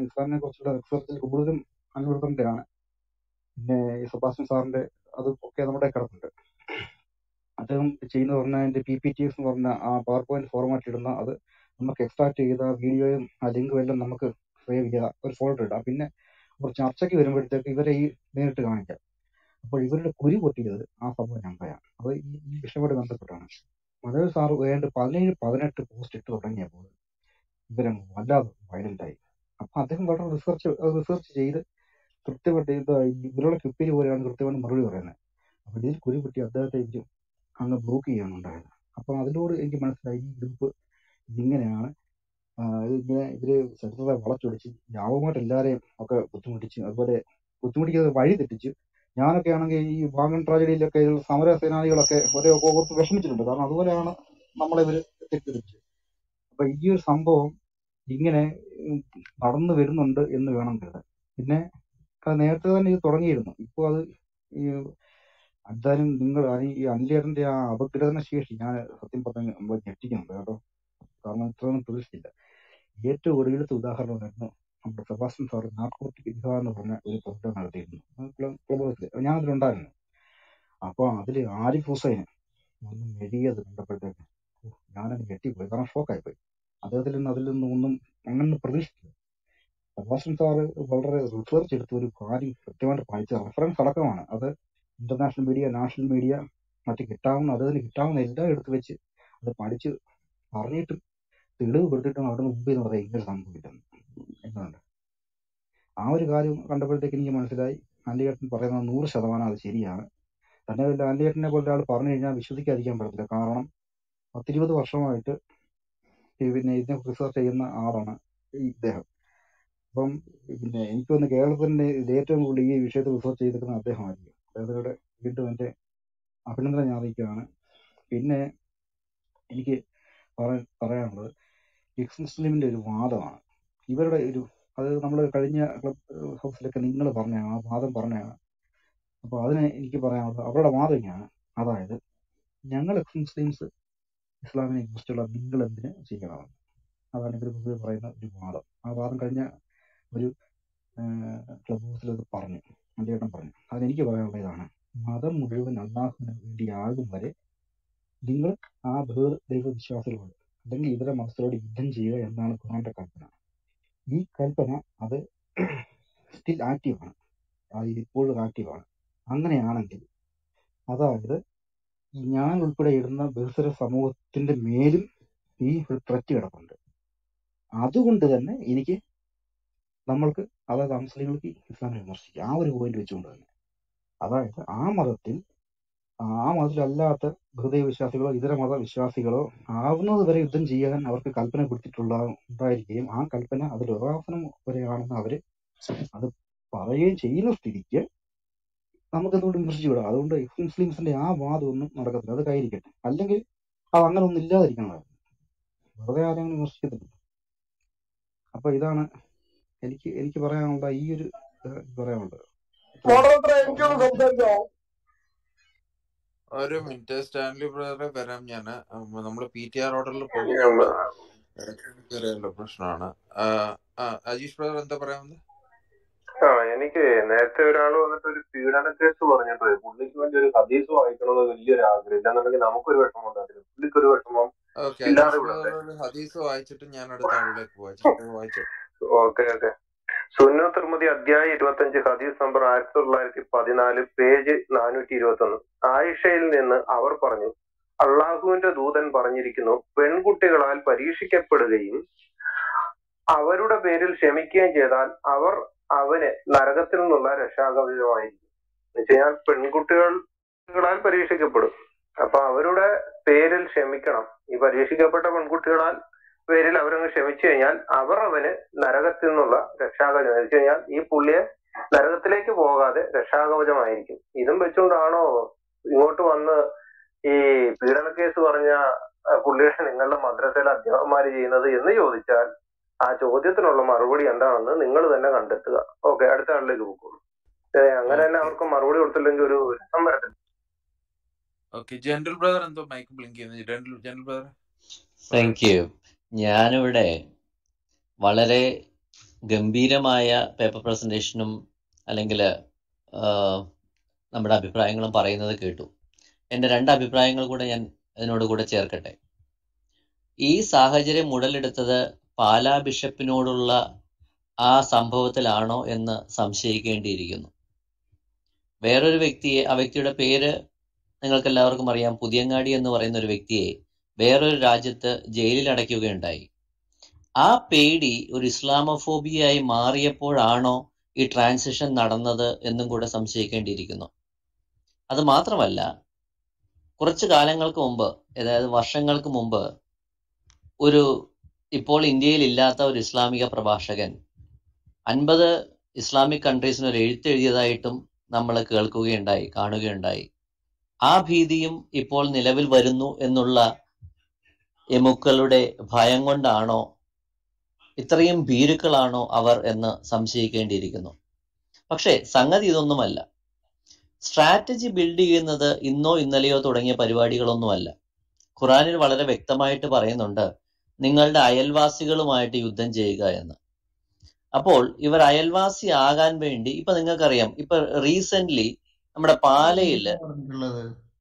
ഇസ്ലാമിനെ കുറിച്ചുള്ള റിസർച്ചിൽ കൂടുതലും അനുവർത്തൻ്റെയാണ് പിന്നെ ഈ സുഭാഷൻ സാറിന്റെ അത് ഒക്കെ നമ്മുടെ കിടപ്പുണ്ട് അദ്ദേഹം ചെയ്യുന്നത് പറഞ്ഞാൽ അതിന്റെ പി പി ടി എസ് എന്ന് പറഞ്ഞ ആ പവർ പോയിന്റ് ഫോർമാറ്റ് ഇടുന്ന അത് നമുക്ക് എക്സ്ട്രാക്ട് ചെയ്ത വീഡിയോയും ആ ലിങ്കും എല്ലാം നമുക്ക് സേവ് ചെയ്യുക ഒരു ഫോൾഡർ ഇടാം പിന്നെ ഒരു ചർച്ചയ്ക്ക് വരുമ്പോഴത്തേക്ക് ഇവരെ ഈ നേരിട്ട് കാണിക്കാം അപ്പോൾ ഇവരുടെ കുരു പൊട്ടിയത് ആ സംഭവം ഞങ്ങളെയാണ് അത് ഈ ഈ വിഷയത്തോട് ബന്ധപ്പെട്ടാണ് മലയാള സാറ് വേണ്ട പതിനേഴ് പതിനെട്ട് പോസ്റ്റ് ഇട്ട് തുടങ്ങിയപ്പോൾ ഇവരങ്ങ് വല്ലാതെ violent ആയി അപ്പൊ അദ്ദേഹം വളരെ റിസർച്ച് റിസർച്ച് ചെയ്ത് കൃത്യമായിട്ട് ഇത് ഇവരുടെ ക്ലിപ്പിൽ പോലെയാണ് കൃത്യമായിട്ട് മറുപടി പറയുന്നത് അപ്പൊ ഇതിൽ കുരു പൊട്ടി അദ്ദേഹത്തെ ഇവര് അങ്ങ് ബ്ലോക്ക് ചെയ്യാണ് ഉണ്ടായത് അപ്പൊ അതിലൂടെ എനിക്ക് മനസ്സിലായി ഈ ഗ്രൂപ്പ് ഇതിങ്ങനെയാണ് ആ, ഇതിങ്ങനെ ഇവര് ചരിത്രത്തെ വളച്ചൊടിച്ച് യാവമായിട്ട് എല്ലാരെയും ഒക്കെ ബുദ്ധിമുട്ടിച്ച് അതുപോലെ ബുദ്ധിമുട്ടിക്കാതെ വഴി തെറ്റിച്ച് ഞാനൊക്കെ ആണെങ്കിൽ ഈ വാഗൺ ട്രാജഡിയിലൊക്കെ ഈ സമര സേനാനികളൊക്കെ ഒരേ കുറച്ച് വിഷമിച്ചിട്ടുണ്ട് കാരണം അതുപോലെയാണ് നമ്മളെ ഇവര് തെറ്റിദ്ധരിച്ചത് അപ്പൊ ഈ ഒരു സംഭവം ഇങ്ങനെ ഉം, നടന്നു വരുന്നുണ്ട് എന്ന് വേണം കരുതാൻ പിന്നെ അത് നേരത്തെ തന്നെ ഇത് തുടങ്ങിയിരുന്നു ഇപ്പോൾ അത് ഈ എന്തായാലും നിങ്ങൾ ഈ അനിലേട്ടന്റെ ആ അപഗ്രഥന ശേഷി ഞാൻ സത്യം പറഞ്ഞ ഞെട്ടിക്കുന്നുണ്ട് കേട്ടോ കാരണം ഇത്രയൊന്നും പ്രതീക്ഷിച്ചില്ല ഏറ്റവും ഒടുവിലത്തെ ഉദാഹരണമായിരുന്നു നമ്മുടെ സെബാസ്റ്റ്യൻ സാർ നാർക്കോട്ടിക് ഇൻഹ എന്ന് പറഞ്ഞ ഒരു പ്രോഗ്രാം നടത്തിയിരുന്നു ക്ലബ് ഹൗസിൽ ഞാൻ അതിലുണ്ടായിരുന്നു അപ്പൊ അതില് ആരിഫ് ഹുസൈൻ ഒന്ന് മെരിയത് കണ്ടപ്പോഴത്തേക്ക് ഓ, ഞാനങ്ങ് ഞെട്ടിപ്പോയി കാരണം ഷോക്കായി പോയി അദ്ദേഹത്തിൽ നിന്ന് അതിൽ നിന്നും ഒന്നും അങ്ങനെ പ്രതീക്ഷിച്ചില്ല സെബാസ്റ്റ്യൻ സാറ് വളരെ റിസർച്ച് എടുത്ത് ഒരു കാര്യം കൃത്യമായിട്ട് പഠിച്ച റെഫറൻസ് അടക്കമാണ് അത് ഇന്റർനാഷണൽ മീഡിയ നാഷണൽ മീഡിയ മറ്റ് കിട്ടാവുന്ന അതിന് കിട്ടാവുന്ന എല്ലാം എടുത്ത് വെച്ച് അത് പഠിച്ച് പറഞ്ഞിട്ട് തെളിവ് കൊടുത്തിട്ടും അവിടെ മുമ്പ് എന്ന് പറയാം ഇങ്ങനെ സംഭവിക്കുന്നു എന്നുണ്ട് ആ ഒരു കാര്യം കണ്ടപ്പോഴത്തേക്ക് എനിക്ക് മനസ്സിലായി ആന്റിയേട്ടൻ പറയുന്നത് നൂറ് ശതമാനം അത് ശരിയാണ് തന്നെയല്ല ആന്റിയേട്ടനെ പോലെ ഒരാൾ പറഞ്ഞു കഴിഞ്ഞാൽ വിശ്വസിക്കാതിരിക്കാൻ പറ്റത്തില്ല കാരണം പത്തിരുപത് വർഷമായിട്ട് ഈ പിന്നെ ഇതിനെ റിസർച്ച് ചെയ്യുന്ന ആളാണ് ഈ ഇദ്ദേഹം അപ്പം പിന്നെ എനിക്ക് തോന്നുന്നു കേരളത്തിന്റെ ഇത് ഏറ്റവും കൂടുതൽ ഈ വിഷയത്തിൽ റിസർച്ച് ചെയ്തിരിക്കുന്ന അദ്ദേഹമായിരിക്കും അദ്ദേഹത്തിലൂടെ വീണ്ടും എന്റെ അഭിനന്ദനം ഞാൻ അറിയിക്കുകയാണ് പിന്നെ എനിക്ക് പറ- പറയാനുള്ളത് എക്സ് മുസ്ലിമിന്റെ ഒരു വാദമാണ് ഇവരുടെ ഒരു അത് നമ്മൾ കഴിഞ്ഞ ക്ലബ് ഹൗസിലൊക്കെ നിങ്ങൾ പറഞ്ഞാണ് ആ വാദം പറഞ്ഞാണ് അപ്പൊ അതിന് എനിക്ക് പറയാനുള്ളത് അവരുടെ വാദം ഇങ്ങനെയാണ് അതായത് ഞങ്ങൾ എക്സ് മുസ്ലിംസ് ഇസ്ലാമിനെ കുറിച്ചുള്ള നിങ്ങൾ എന്തിന് ചെയ്യണമെന്ന് അതാണ് ഇവർ പൊതുവെ പറയുന്ന ഒരു വാദം ആ വാദം കഴിഞ്ഞ ഒരു ക്ലബ് ഹൗസിൽ അത് പറഞ്ഞു അന്തേട്ടൻ പറഞ്ഞു അതിനെനിക്ക് പറയാനുള്ള ഇതാണ് മതം മുഴുവൻ അള്ളാഹുവിന് വേണ്ടിയാകും വരെ നിങ്ങൾ ആ ബഹുദ ദൈവവിശ്വാസികളോട് അല്ലെങ്കിൽ ഇതര മതസ്ഥരോട് യുദ്ധം ചെയ്യുക എന്നാണ് ഖുർആന്റെ കൽപ്പന ഈ കൽപ്പന അത് സ്റ്റിൽ ആക്റ്റീവാണ് അത് ഇപ്പോഴും ആക്റ്റീവാണ് അങ്ങനെയാണെങ്കിൽ അതായത് ഈ ഞാൻ ഉൾപ്പെടെ ഇടുന്ന ബഹുസ്വര സമൂഹത്തിന്റെ മേലും ഈ ഒരു ത്രെറ്റ് കിടപ്പുണ്ട് അതുകൊണ്ട് തന്നെ എനിക്ക് നമ്മൾക്ക് അതായത് ആ മുസ്ലിങ്ങൾക്ക് ഇസ്ലാമിനെ വിമർശിക്കാം ആ ഒരു പോയിന്റ് വെച്ചുകൊണ്ട് തന്നെ അതായത് ആ മതത്തിൽ ആ മതത്തിലല്ലാത്ത ബഹുദൈവ വിശ്വാസികളോ ഇതര മത വിശ്വാസികളോ ആവുന്നത് വരെ യുദ്ധം ചെയ്യാൻ അവർക്ക് കൽപ്പന കൊടുത്തിട്ടുള്ള ഉണ്ടായിരിക്കുകയും ആ കൽപ്പന അതിൽ ഒരാസനം വരെയാണെന്ന് അവര് അത് പറയുകയും ചെയ്യുന്ന സ്ഥിതിക്ക് നമുക്ക് എന്തുകൊണ്ട് വിമർശിച്ചു വിടാം അതുകൊണ്ട് എക്സ് മുസ്ലിംസിന്റെ ആ വാദം ഒന്നും നടക്കത്തില്ല അത് കൈയിരിക്കട്ടെ അല്ലെങ്കിൽ അത് അങ്ങനെ ഒന്നും ഇല്ലാതിരിക്കണമായിരുന്നു വെറുതെ ആരെങ്കിലും വിമർശിക്കത്തില്ല അപ്പൊ ഇതാണ് എനിക്ക് എനിക്ക് പറയാനുള്ള ഈ ഒരു ഇത് പറയാനുള്ളത് ഇത്രയും മോഡറേറ്റർ എനിക്കൊന്ന് സംസാരിക്കാമോ ഒരു മിനിറ്റ് സ്റ്റാൻലി ബ്രദറെ വരാം ഞാൻ നമ്മൾ പി ടി ആർ ഓർഡറിൽ പോകുന്നുണ്ട് ഇടയ്ക്ക് ചെറിയുള്ള പ്രശ്നമാണ് ആ, ആ, അജീഷ് ബ്രദർ എന്താ പറയാവുന്നത് ആ എനിക്ക് നേരത്തെ ഒരാൾ വന്നിട്ട് ഒരു പീഡന കേസ് പറഞ്ഞപ്പോഴേ പുള്ളിക്ക് വേണ്ടി ഒരു ഹദീസ് വായിക്കണമെന്ന് വലിയൊരു ആഗ്രഹം ഇല്ലാന്നുണ്ടെങ്കിൽ നമുക്കൊരു വിഷമം ഉണ്ടായിരുന്നു പുള്ളിക്ക് ഒരു വിഷമം ഓക്കെ ഇല്ലാതെ അജീഷ് വിടണ്ടേ ബ്രദർ ഒരു ഹദീസ് വായിച്ചിട്ട് ഞാൻ അടുത്ത ആളിലേക്ക് വായിച്ചു വായിച്ചു ഓക്കെ ഓക്കെ സുന്ന തിരുമതി അധ്യായം ഇരുപത്തഞ്ച് ഹദീസ് നമ്പർ ആയിരത്തി തൊള്ളായിരത്തി പതിനാല് പേജ് നാനൂറ്റി ഇരുപത്തി ഒന്ന് ആയിഷയിൽ നിന്ന് അവർ പറഞ്ഞു അള്ളാഹുവിന്റെ ദൂതൻ പറഞ്ഞിരിക്കുന്നു പെൺകുട്ടികളാൽ പരീക്ഷിക്കപ്പെടുകയും അവരുടെ പേരിൽ ക്ഷമിക്കുകയും ചെയ്താൽ അവർ അവന് നരകത്തിൽ നിന്നുള്ള രക്ഷാകവചമായിരിക്കും എന്നുവെച്ചുകഴിഞ്ഞാൽ പെൺകുട്ടികളാൽ പരീക്ഷിക്കപ്പെടും അപ്പൊ അവരുടെ പേരിൽ ക്ഷമിക്കണം ഈ പരീക്ഷിക്കപ്പെട്ട പെൺകുട്ടികളാൽ പേരിൽ അവരങ്ങ് ക്ഷമിച്ചു കഴിഞ്ഞാൽ അവർ അവന് നരകത്തിൽ നിന്നുള്ള രക്ഷാകവചം എന്ന് വെച്ച് കഴിഞ്ഞാൽ ഈ പുള്ളിയെ നരകത്തിലേക്ക് പോകാതെ രക്ഷാകവചമായിരിക്കും ഇതും വെച്ചുകൊണ്ടാണോ ഇങ്ങോട്ട് വന്ന് ഈ പീഡന കേസ് പറഞ്ഞ ആ, പുള്ളിയുടെ നിങ്ങളുടെ മദ്രസയിലെ അധ്യാപകന്മാര് ചെയ്യുന്നത് എന്ന് ചോദിച്ചാൽ ആ ചോദ്യത്തിനുള്ള മറുപടി എന്താണെന്ന് നിങ്ങൾ തന്നെ കണ്ടെത്തുക ഓക്കെ അടുത്ത ആളിലേക്ക് പോകുള്ളൂ അങ്ങനെ തന്നെ ഓക്കെ അവർക്ക് മറുപടി കൊടുത്തില്ലെങ്കിൽ ഒരു രസം വരത്തില്ല ഓക്കെ ജനറൽ ബ്രദർ എന്തോ മൈക്ക് ബ്ലിങ്ക് ചെയ്യുന്നു general general brother thank you ഞാനിവിടെ വളരെ ഗംഭീരമായ പേപ്പർ പ്രസന്റേഷനും അല്ലെങ്കിൽ നമ്മുടെ അഭിപ്രായങ്ങളും പറയുന്നത് കേട്ടു എൻ്റെ രണ്ട് അഭിപ്രായങ്ങൾ കൂടെ ഞാൻ ഇതിനോട് കൂടെ ചേർക്കട്ടെ ഈ സാഹചര്യം ഉടലെടുത്തത് പാലാ ബിഷപ്പിനോടുള്ള ആ സംഭവത്തിലാണോ എന്ന് സംശയിക്കേണ്ടിയിരിക്കുന്നു വേറൊരു വ്യക്തിയെ ആ വ്യക്തിയുടെ പേര് നിങ്ങൾക്ക് എല്ലാവർക്കും അറിയാം പുതിയങ്ങാടി എന്ന് പറയുന്ന ഒരു വ്യക്തിയെ വേറൊരു രാജ്യത്ത് ജയിലിൽ അടയ്ക്കുകയുണ്ടായി ആ പേടി ഒരു ഇസ്ലാമോഫോബിയായി മാറിയപ്പോഴാണോ ഈ ട്രാൻസിഷൻ നടന്നത് എന്നും കൂടെ സംശയിക്കേണ്ടിയിരിക്കുന്നു അത് മാത്രമല്ല കുറച്ച് കാലങ്ങൾക്ക് മുമ്പ് അതായത് വർഷങ്ങൾക്ക് മുമ്പ് ഒരു ഇപ്പോൾ ഇന്ത്യയിൽ ഇല്ലാത്ത ഒരു ഇസ്ലാമിക പ്രഭാഷകൻ അൻപത് ഇസ്ലാമിക് കൺട്രീസിന് ഒരു എഴുത്തെഴുതിയതായിട്ടും നമ്മൾ കേൾക്കുകയുണ്ടായി കാണുകയുണ്ടായി ആ ഭീതിയും ഇപ്പോൾ നിലവിൽ വരുന്നു എന്നുള്ള എമുക്കളുടെ ഭയം കൊണ്ടാണോ ഇത്രയും ഭീരുക്കളാണോ അവർ എന്ന് സംശയിക്കേണ്ടിയിരിക്കുന്നു പക്ഷേ സംഗതി ഇതൊന്നുമല്ല സ്ട്രാറ്റജി ബിൽഡ് ചെയ്യുന്നത് ഇന്നോ ഇന്നലെയോ തുടങ്ങിയ പരിപാടികളൊന്നുമല്ല ഖുറാനിൽ വളരെ വ്യക്തമായിട്ട് പറയുന്നുണ്ട് നിങ്ങളുടെ അയൽവാസികളുമായിട്ട് യുദ്ധം ചെയ്യുക എന്ന് അപ്പോൾ ഇവർ അയൽവാസി ആകാൻ വേണ്ടി ഇപ്പൊ നിങ്ങൾക്കറിയാം ഇപ്പൊ റീസെന്റ് നമ്മുടെ പാലയില് പറഞ്ഞിട്ടുള്ളത്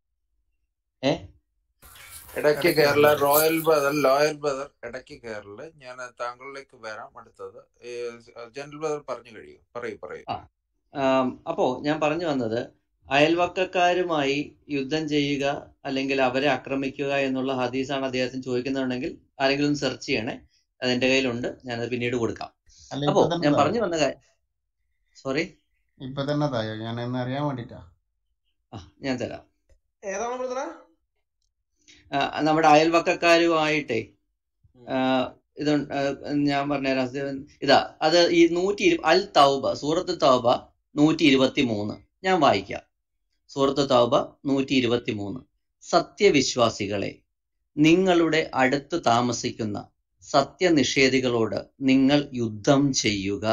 ഏ ഇടയ്ക്ക് Kerala royal brother loyal brother ഇടയ്ക്ക് കേരള ഞാൻ താങ്കളിലേക്ക് വരാം അടുത്തത് ജനറൽ ബ്രദർ പറഞ്ഞു കഴിയും പറയൂ പറയൂ ആ ആം, അപ്പോ ഞാൻ പറഞ്ഞു വന്നത് അയൽവക്കക്കാരുമായി യുദ്ധം ചെയ്യുക അല്ലെങ്കിൽ അവരെ ആക്രമിക്കുക എന്നുള്ള ഹദീസാണ് അദ്ദേഹത്തിന് ചോദിക്കുന്നുണ്ടെങ്കിൽ ആരെങ്കിലും ഒന്ന് സെർച്ച് ചെയ്യണേ അത് എന്റെ കയ്യിലുണ്ട് ഞാനത് പിന്നീട് കൊടുക്കാം അല്ല അപ്പോ ഇപ്പൊ തന്നെ ഞാൻ തായോ പറഞ്ഞു വന്ന കാര്യം സോറി ഇപ്പൊ തന്നെ തായോ ഞാൻ എന്ന് അറിയാൻ വേണ്ടിട്ടാ ആ ഞാൻ തരാം ഏതാണ് ബ്രദറെ ആ, നമ്മുടെ അയൽവക്കക്കാരുമായിട്ടേ ആ, ഇത് ഞാൻ പറഞ്ഞുതരാം ഇത് ഇതാ അത് ഈ നൂറ്റി ഇരു അൽ തൗബ സൂറത്ത് തൗബ നൂറ്റി ഇരുപത്തി മൂന്ന് ഞാൻ വായിക്കാം സൂറത്ത് തൗബ നൂറ്റി ഇരുപത്തി മൂന്ന് സത്യവിശ്വാസികളെ നിങ്ങളുടെ അടുത്ത് താമസിക്കുന്ന സത്യനിഷേധികളോട് നിങ്ങൾ യുദ്ധം ചെയ്യുക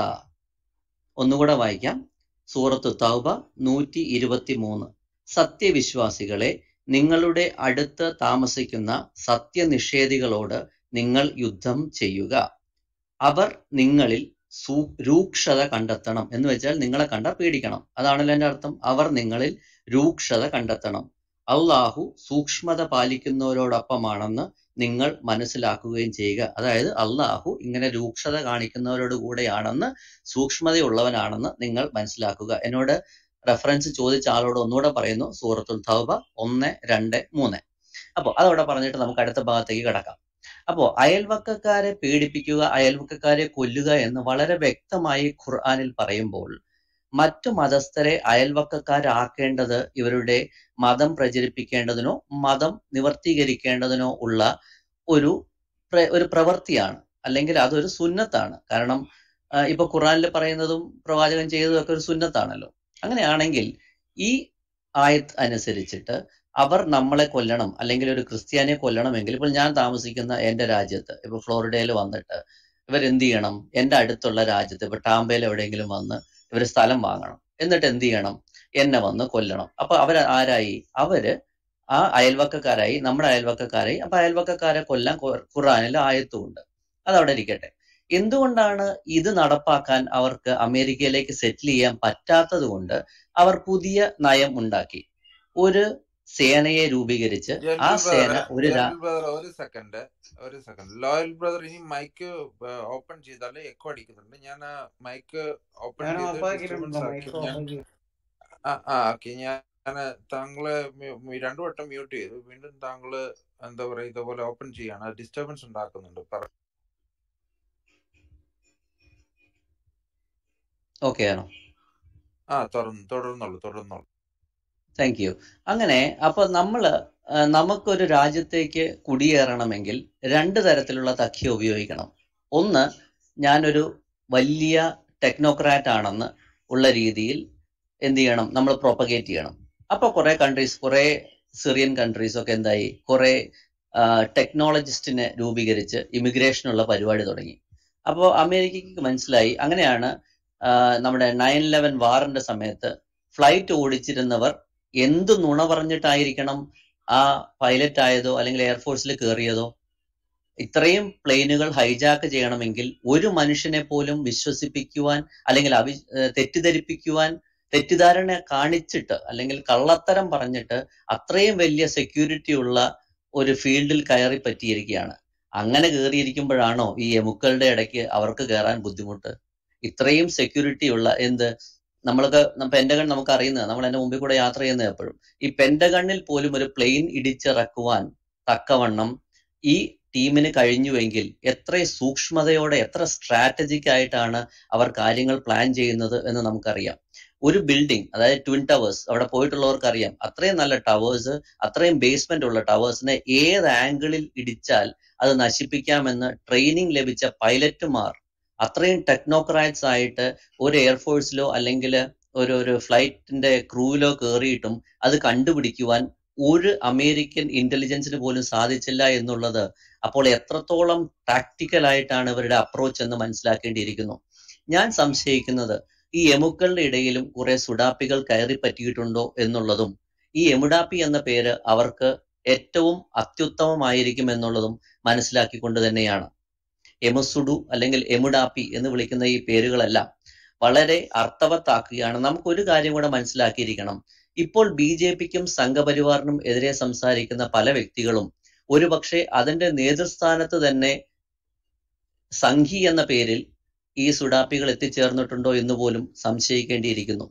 ഒന്നുകൂടെ വായിക്കാം സൂറത്ത് തൗബ നൂറ്റി ഇരുപത്തി മൂന്ന് സത്യവിശ്വാസികളെ നിങ്ങളുടെ അടുത്ത് താമസിക്കുന്ന സത്യനിഷേധികളോട് നിങ്ങൾ യുദ്ധം ചെയ്യുക അവർ നിങ്ങളിൽ സൂ രൂക്ഷത കണ്ടെത്തണം എന്ന് വെച്ചാൽ നിങ്ങളെ കണ്ട പേടിക്കണം അതാണല്ലോ എൻ്റെ അർത്ഥം അവർ നിങ്ങളിൽ രൂക്ഷത കണ്ടെത്തണം അള്ളാഹു സൂക്ഷ്മത പാലിക്കുന്നവരോടൊപ്പമാണെന്ന് നിങ്ങൾ മനസ്സിലാക്കുകയും ചെയ്യുക അതായത് അള്ളാഹു ഇങ്ങനെ രൂക്ഷത കാണിക്കുന്നവരോട് കൂടെയാണെന്ന് സൂക്ഷ്മതയുള്ളവനാണെന്ന് നിങ്ങൾ മനസ്സിലാക്കുക എന്നോട് റെഫറൻസ് ചോദിച്ച ആളോട് ഒന്നുകൂടെ പറയുന്നു സൂറത്തുൽ തൗബ ഒന്ന് രണ്ട് മൂന്ന് അപ്പൊ അതവിടെ പറഞ്ഞിട്ട് നമുക്ക് അടുത്ത ഭാഗത്തേക്ക് കിടക്കാം അപ്പോ അയൽവക്കക്കാരെ പീഡിപ്പിക്കുക അയൽവക്കക്കാരെ കൊല്ലുക എന്ന് വളരെ വ്യക്തമായി ഖുർആനിൽ പറയുമ്പോൾ മറ്റു മതസ്ഥരെ അയൽവക്കക്കാരാക്കേണ്ടത് ഇവരുടെ മതം പ്രചരിപ്പിക്കേണ്ടതിനോ മതം നിവർത്തീകരിക്കേണ്ടതിനോ ഉള്ള ഒരു പ്ര- ഒരു പ്രവൃത്തിയാണ് അല്ലെങ്കിൽ അതൊരു സുന്നത്താണ് കാരണം ആ, ഇപ്പൊ ഖുറാനിൽ പറയുന്നതും പ്രവാചകൻ ചെയ്തതും ഒക്കെ ഒരു സുന്നത്താണല്ലോ അങ്ങനെയാണെങ്കിൽ ഈ ആയത്ത് അനുസരിച്ചിട്ട് അവർ നമ്മളെ കൊല്ലണം അല്ലെങ്കിൽ ഒരു ക്രിസ്ത്യാനിയെ കൊല്ലണമെങ്കിൽ ഇപ്പോൾ ഞാൻ താമസിക്കുന്ന എന്റെ രാജ്യത്ത് ഇപ്പൊ ഫ്ലോറിഡയിൽ വന്നിട്ട് ഇവരെന്ത് ചെയ്യണം എന്റെ അടുത്തുള്ള രാജ്യത്ത് ഇപ്പൊ ടാമ്പയിൽ എവിടെയെങ്കിലും വന്ന് ഇവർ സ്ഥലം വാങ്ങണം എന്നിട്ട് എന്ത് ചെയ്യണം എന്നെ വന്ന് കൊല്ലണം അപ്പൊ അവർ ആരായി അവര് ആ അയൽവക്കക്കാരായി നമ്മുടെ അയൽവക്കക്കാരായി അപ്പൊ അയൽവക്കക്കാരെ കൊല്ലാൻ ഖുർ- ഖുർആനിൽ ആയത്തുമുണ്ട് അതവിടെ ഇരിക്കട്ടെ എന്തുകൊണ്ടാണ് ഇത് നടപ്പാക്കാൻ അവർക്ക് അമേരിക്കയിലേക്ക് സെറ്റിൽ ചെയ്യാൻ പറ്റാത്തത് കൊണ്ട് അവർ പുതിയ നയം ഉണ്ടാക്കി ഒരു സേനയെ രൂപീകരിച്ച് ആ ജനറൽ സേന ബ്രദറെ ഒരു രാ ജനറൽ ബ്രദർ ഒരു സെക്കൻഡ് ഒരു സെക്കൻഡ് ലോയൽ ബ്രദർ ഇനി മൈക്ക് ഓപ്പൺ ചെയ്താൽ എക്കോ അടിക്കുന്നുണ്ട് ഞാൻ മൈക്ക് ഓപ്പൺ ഞാൻ ചെയ്ത് ഓഫാക്കിയിട്ടുണ്ട് ഡിസ്റ്റർബൻസ് മൈക്ക് ആക്കി ഞാൻ ഓഫാക്കി ആ ആ ഓക്കെ ഞാൻ താങ്കളെ മ്യൂ- മ്യൂ- രണ്ടു വട്ടം മ്യൂട്ട് ചെയ്തു വീണ്ടും താങ്കള് എന്താ പറയാ ഇതുപോലെ ഓപ്പൺ ചെയ്യാണ് ഡിസ്റ്റർബൻസ് ഉണ്ടാക്കുന്നുണ്ട് പറ ഓക്കെ ആണോ ആ തുറന്നു തുടർന്നോളൂ തുടർന്നോളൂ താങ്ക് യു അങ്ങനെ അപ്പൊ നമ്മള് ആ, നമുക്കൊരു രാജ്യത്തേക്ക് കുടിയേറണമെങ്കിൽ രണ്ട് തരത്തിലുള്ള തഖ്യ ഉപയോഗിക്കണം ഒന്ന് ഞാനൊരു വലിയ ടെക്നോക്രാറ്റ് ആണെന്ന് ഉള്ള രീതിയിൽ എന്ത് ചെയ്യണം നമ്മൾ പ്രൊപ്പഗേറ്റ് ചെയ്യണം അപ്പൊ കുറെ കൺട്രീസ് കുറെ സിറിയൻ കൺട്രീസ് ഒക്കെ എന്തായി കുറെ ടെക്നോളജിസ്റ്റിനെ രൂപീകരിച്ച് ഇമിഗ്രേഷനുള്ള പരിപാടി തുടങ്ങി അപ്പോൾ അമേരിക്കയ്ക്ക് മനസ്സിലായി അങ്ങനെയാണ് ആ, നമ്മുടെ നയൻ ലെവൻ വാറിന്റെ സമയത്ത് ഫ്ലൈറ്റ് ഓടിച്ചിരുന്നവർ എന്ത് നുണ പറഞ്ഞിട്ടായിരിക്കണം ആ പൈലറ്റ് ആയതോ അല്ലെങ്കിൽ എയർഫോഴ്സിൽ കയറിയതോ ഇത്രയും പ്ലെയിനുകൾ ഹൈജാക്ക് ചെയ്യണമെങ്കിൽ ഒരു മനുഷ്യനെ പോലും വിശ്വസിപ്പിക്കുവാൻ അല്ലെങ്കിൽ അവി ഏഹ് തെറ്റിദ്ധരിപ്പിക്കുവാൻ തെറ്റിദ്ധാരണ കാണിച്ചിട്ട് അല്ലെങ്കിൽ കള്ളത്തരം പറഞ്ഞിട്ട് അത്രയും വലിയ സെക്യൂരിറ്റി ഉള്ള ഒരു ഫീൽഡിൽ കയറി പറ്റിയിരിക്കുകയാണ് അങ്ങനെ കയറിയിരിക്കുമ്പോഴാണോ ഈ എമുക്കളുടെ ഇടയ്ക്ക് അവർക്ക് കയറാൻ ബുദ്ധിമുട്ട് ഇത്രയും സെക്യൂരിറ്റി ഉള്ള എന്ത് നമ്മൾക്ക് പെന്റഗൺ നമുക്ക് അറിയുന്നത് നമ്മൾ എന്റെ മുമ്പിൽ കൂടെ യാത്ര ചെയ്യുന്നത് എപ്പോഴും ഈ പെന്റഗണിൽ പോലും ഒരു പ്ലെയിൻ ഇടിച്ചിറക്കുവാൻ തക്കവണ്ണം ഈ ടീമിന് കഴിഞ്ഞുവെങ്കിൽ എത്ര സൂക്ഷ്മതയോടെ എത്ര സ്ട്രാറ്റജിക് ആയിട്ടാണ് അവർ കാര്യങ്ങൾ പ്ലാൻ ചെയ്യുന്നത് എന്ന് നമുക്കറിയാം ഒരു ബിൽഡിംഗ് അതായത് ട്വിൻ ടവേഴ്സ് അവിടെ പോയിട്ടുള്ളവർക്ക് അറിയാം അത്രയും നല്ല ടവേഴ്സ് അത്രയും ബേസ്മെന്റ് ഉള്ള ടവേഴ്സിനെ ഏത് ആംഗിളിൽ ഇടിച്ചാൽ അത് നശിപ്പിക്കാമെന്ന് ട്രെയിനിങ് ലഭിച്ച പൈലറ്റുമാർ അത്രയും ടെക്നോക്രാറ്റ്സ് ആയിട്ട് ഒരു എയർഫോഴ്സിലോ അല്ലെങ്കിൽ ഒരു ഒരു ഫ്ലൈറ്റിന്റെ ക്രൂവിലോ കയറിയിട്ടും അത് കണ്ടുപിടിക്കുവാൻ ഒരു അമേരിക്കൻ ഇന്റലിജൻസിന് പോലും സാധിച്ചില്ല എന്നുള്ളത് അപ്പോൾ എത്രത്തോളം ടാക്ടിക്കൽ ആയിട്ടാണ് ഇവരുടെ അപ്രോച്ച് എന്ന് മനസ്സിലാക്കേണ്ടിയിരിക്കുന്നു ഞാൻ സംശയിക്കുന്നത് ഈ എമുക്കളുടെ ഇടയിലും കുറെ സുഡാപ്പികൾ കയറി പറ്റിയിട്ടുണ്ടോ എന്നുള്ളതും ഈ എമുഡാപ്പി എന്ന പേര് അവർക്ക് ഏറ്റവും അത്യുത്തമമായിരിക്കും എന്നുള്ളതും മനസ്സിലാക്കിക്കൊണ്ട് തന്നെയാണ് എമുസുഡു അല്ലെങ്കിൽ എമുഡാപ്പി എന്ന് വിളിക്കുന്ന ഈ പേരുകളെല്ലാം വളരെ അർത്ഥവത്താക്കുകയാണ് നമുക്ക് ഒരു കാര്യം കൂടെ മനസ്സിലാക്കിയിരിക്കണം ഇപ്പോൾ ബി ജെ പിക്കും സംഘപരിവാറിനും എതിരെ സംസാരിക്കുന്ന പല വ്യക്തികളും ഒരുപക്ഷെ അതിന്റെ നേതൃസ്ഥാനത്ത് തന്നെ സംഘി എന്ന പേരിൽ ഈ സുഡാപ്പികൾ എത്തിച്ചേർന്നിട്ടുണ്ടോ എന്ന് പോലും സംശയിക്കേണ്ടിയിരിക്കുന്നു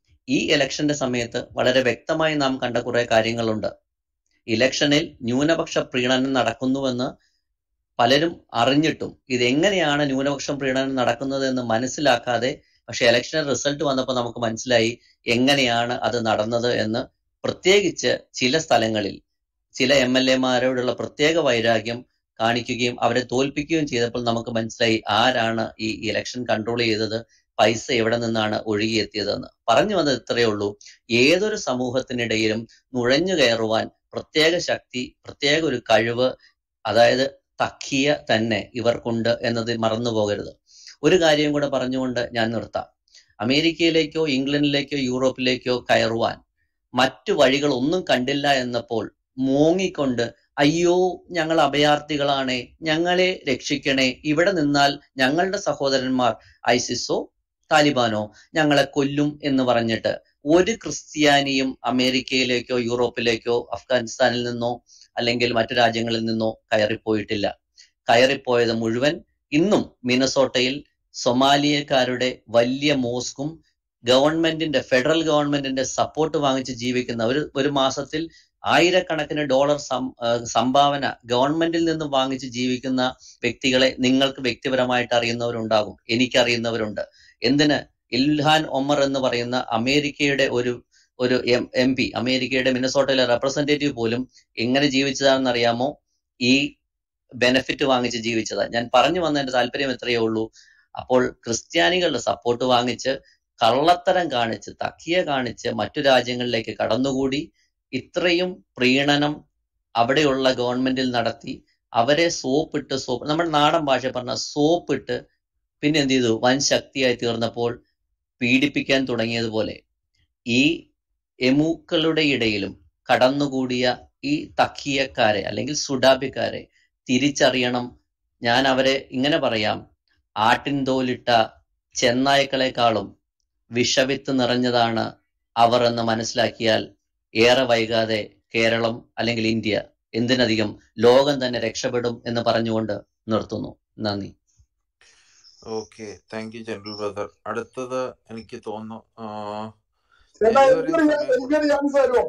ഈ ഇലക്ഷന്റെ സമയത്ത് വളരെ വ്യക്തമായി നാം കണ്ട കുറെ കാര്യങ്ങളുണ്ട് ഇലക്ഷനിൽ ന്യൂനപക്ഷ പ്രീണനം നടക്കുന്നുവെന്ന് പലരും അറിഞ്ഞിട്ടും ഇത് എങ്ങനെയാണ് ന്യൂനപക്ഷം പ്രീണനം നടക്കുന്നത് എന്ന് മനസ്സിലാക്കാതെ പക്ഷെ ഇലക്ഷൻ റിസൾട്ട് വന്നപ്പോൾ നമുക്ക് മനസ്സിലായി എങ്ങനെയാണ് അത് നടന്നത് എന്ന് പ്രത്യേകിച്ച് ചില സ്ഥലങ്ങളിൽ ചില എം എൽ എമാരോടുള്ള പ്രത്യേക വൈരാഗ്യം കാണിക്കുകയും അവരെ തോൽപ്പിക്കുകയും ചെയ്തപ്പോൾ നമുക്ക് മനസ്സിലായി ആരാണ് ഈ ഇലക്ഷൻ കൺട്രോൾ ചെയ്തത് പൈസ എവിടെ നിന്നാണ് ഒഴുകിയെത്തിയതെന്ന് പറഞ്ഞു വന്നത് ഇത്രയേ ഉള്ളൂ ഏതൊരു സമൂഹത്തിനിടയിലും നുഴഞ്ഞു കയറുവാൻ പ്രത്യേക ശക്തി പ്രത്യേക ഒരു കഴിവ് അതായത് തക്കിയ തന്നെ ഇവർക്കുണ്ട് എന്നത് മറന്നു പോകരുത് ഒരു കാര്യം കൂടെ പറഞ്ഞുകൊണ്ട് ഞാൻ നിർത്താം അമേരിക്കയിലേക്കോ ഇംഗ്ലണ്ടിലേക്കോ യൂറോപ്പിലേക്കോ കയറുവാൻ മറ്റു വഴികൾ ഒന്നും കണ്ടില്ല എന്നപ്പോൾ മോങ്ങിക്കൊണ്ട് അയ്യോ ഞങ്ങൾ അഭയാർത്ഥികളാണേ ഞങ്ങളെ രക്ഷിക്കണേ ഇവിടെ നിന്നാൽ ഞങ്ങളുടെ സഹോദരന്മാർ ഐസിസോ താലിബാനോ ഞങ്ങളെ കൊല്ലും എന്ന് പറഞ്ഞിട്ട് ഒരു ക്രിസ്ത്യാനിയും അമേരിക്കയിലേക്കോ യൂറോപ്പിലേക്കോ അഫ്ഗാനിസ്ഥാനിൽ നിന്നോ അല്ലെങ്കിൽ മറ്റു രാജ്യങ്ങളിൽ നിന്നോ കയറിപ്പോയിട്ടില്ല കയറിപ്പോയത് മുഴുവൻ ഇന്നും മിനസോട്ടയിൽ സൊമാലിയക്കാരുടെ വലിയ മോസ്കും ഗവൺമെന്റിന്റെ ഫെഡറൽ ഗവൺമെന്റിന്റെ സപ്പോർട്ട് വാങ്ങിച്ച് ജീവിക്കുന്ന ഒരു ഒരു മാസത്തിൽ ആയിരക്കണക്കിന് ഡോളർ സംഭാവന ഗവൺമെന്റിൽ നിന്ന് വാങ്ങിച്ച് ജീവിക്കുന്ന വ്യക്തികളെ നിങ്ങൾക്ക് വ്യക്തിപരമായിട്ട് അറിയുന്നവരുണ്ടാകും എനിക്കറിയുന്നവരുണ്ട് എന്തിന് ഇൽഹാൻ ഒമർ എന്ന് പറയുന്ന അമേരിക്കയുടെ ഒരു ഒരു എം എം പി അമേരിക്കയുടെ മിനസോട്ടയിലെ റെപ്രസെന്റേറ്റീവ് പോലും എങ്ങനെ ജീവിച്ചതാണെന്ന് അറിയാമോ ഈ ബെനഫിറ്റ് വാങ്ങിച്ച് ജീവിച്ചതാ ഞാൻ പറഞ്ഞു വന്നതിന്റെ താല്പര്യം എത്രയേ ഉള്ളൂ അപ്പോൾ ക്രിസ്ത്യാനികളുടെ സപ്പോർട്ട് വാങ്ങിച്ച് കള്ളത്തരം കാണിച്ച് തക്കിയ കാണിച്ച് മറ്റു രാജ്യങ്ങളിലേക്ക് കടന്നുകൂടി ഇത്രയും പ്രീണനം അവിടെയുള്ള ഗവൺമെന്റിൽ നടത്തി അവരെ സോപ്പിട്ട് സോപ്പ് നമ്മുടെ നാടൻ ഭാഷ പറഞ്ഞ സോപ്പിട്ട് പിന്നെ എന്ത് ചെയ്തു വൻ ശക്തിയായി തീർന്നപ്പോൾ പീഡിപ്പിക്കാൻ തുടങ്ങിയതുപോലെ ഈ എമൂക്കളുടെ ഇടയിലും കടന്നുകൂടിയ ഈ തക്കിയക്കാരെ അല്ലെങ്കിൽ സുഡാബിക്കാരെ തിരിച്ചറിയണം ഞാൻ അവരെ ഇങ്ങനെ പറയാം ആട്ടിൻ തോലിട്ട ചെന്നായ്ക്കളെക്കാളും വിഷവിത്ത് നിറഞ്ഞതാണ് അവർ എന്ന് മനസ്സിലാക്കിയാൽ ഏറെ വൈകാതെ കേരളം അല്ലെങ്കിൽ ഇന്ത്യ എന്തിനധികം ലോകം തന്നെ രക്ഷപ്പെടും എന്ന് പറഞ്ഞുകൊണ്ട് നിർത്തുന്നു നന്ദി okay thank you general brother അടുത്തത് എനിക്ക് തോന്നുന്നു ആ, ചേട്ടാ ഇതുവരെ എനിക്കൊരു സമയം എനിക്കൊരു ചാൻസ് തരുമോ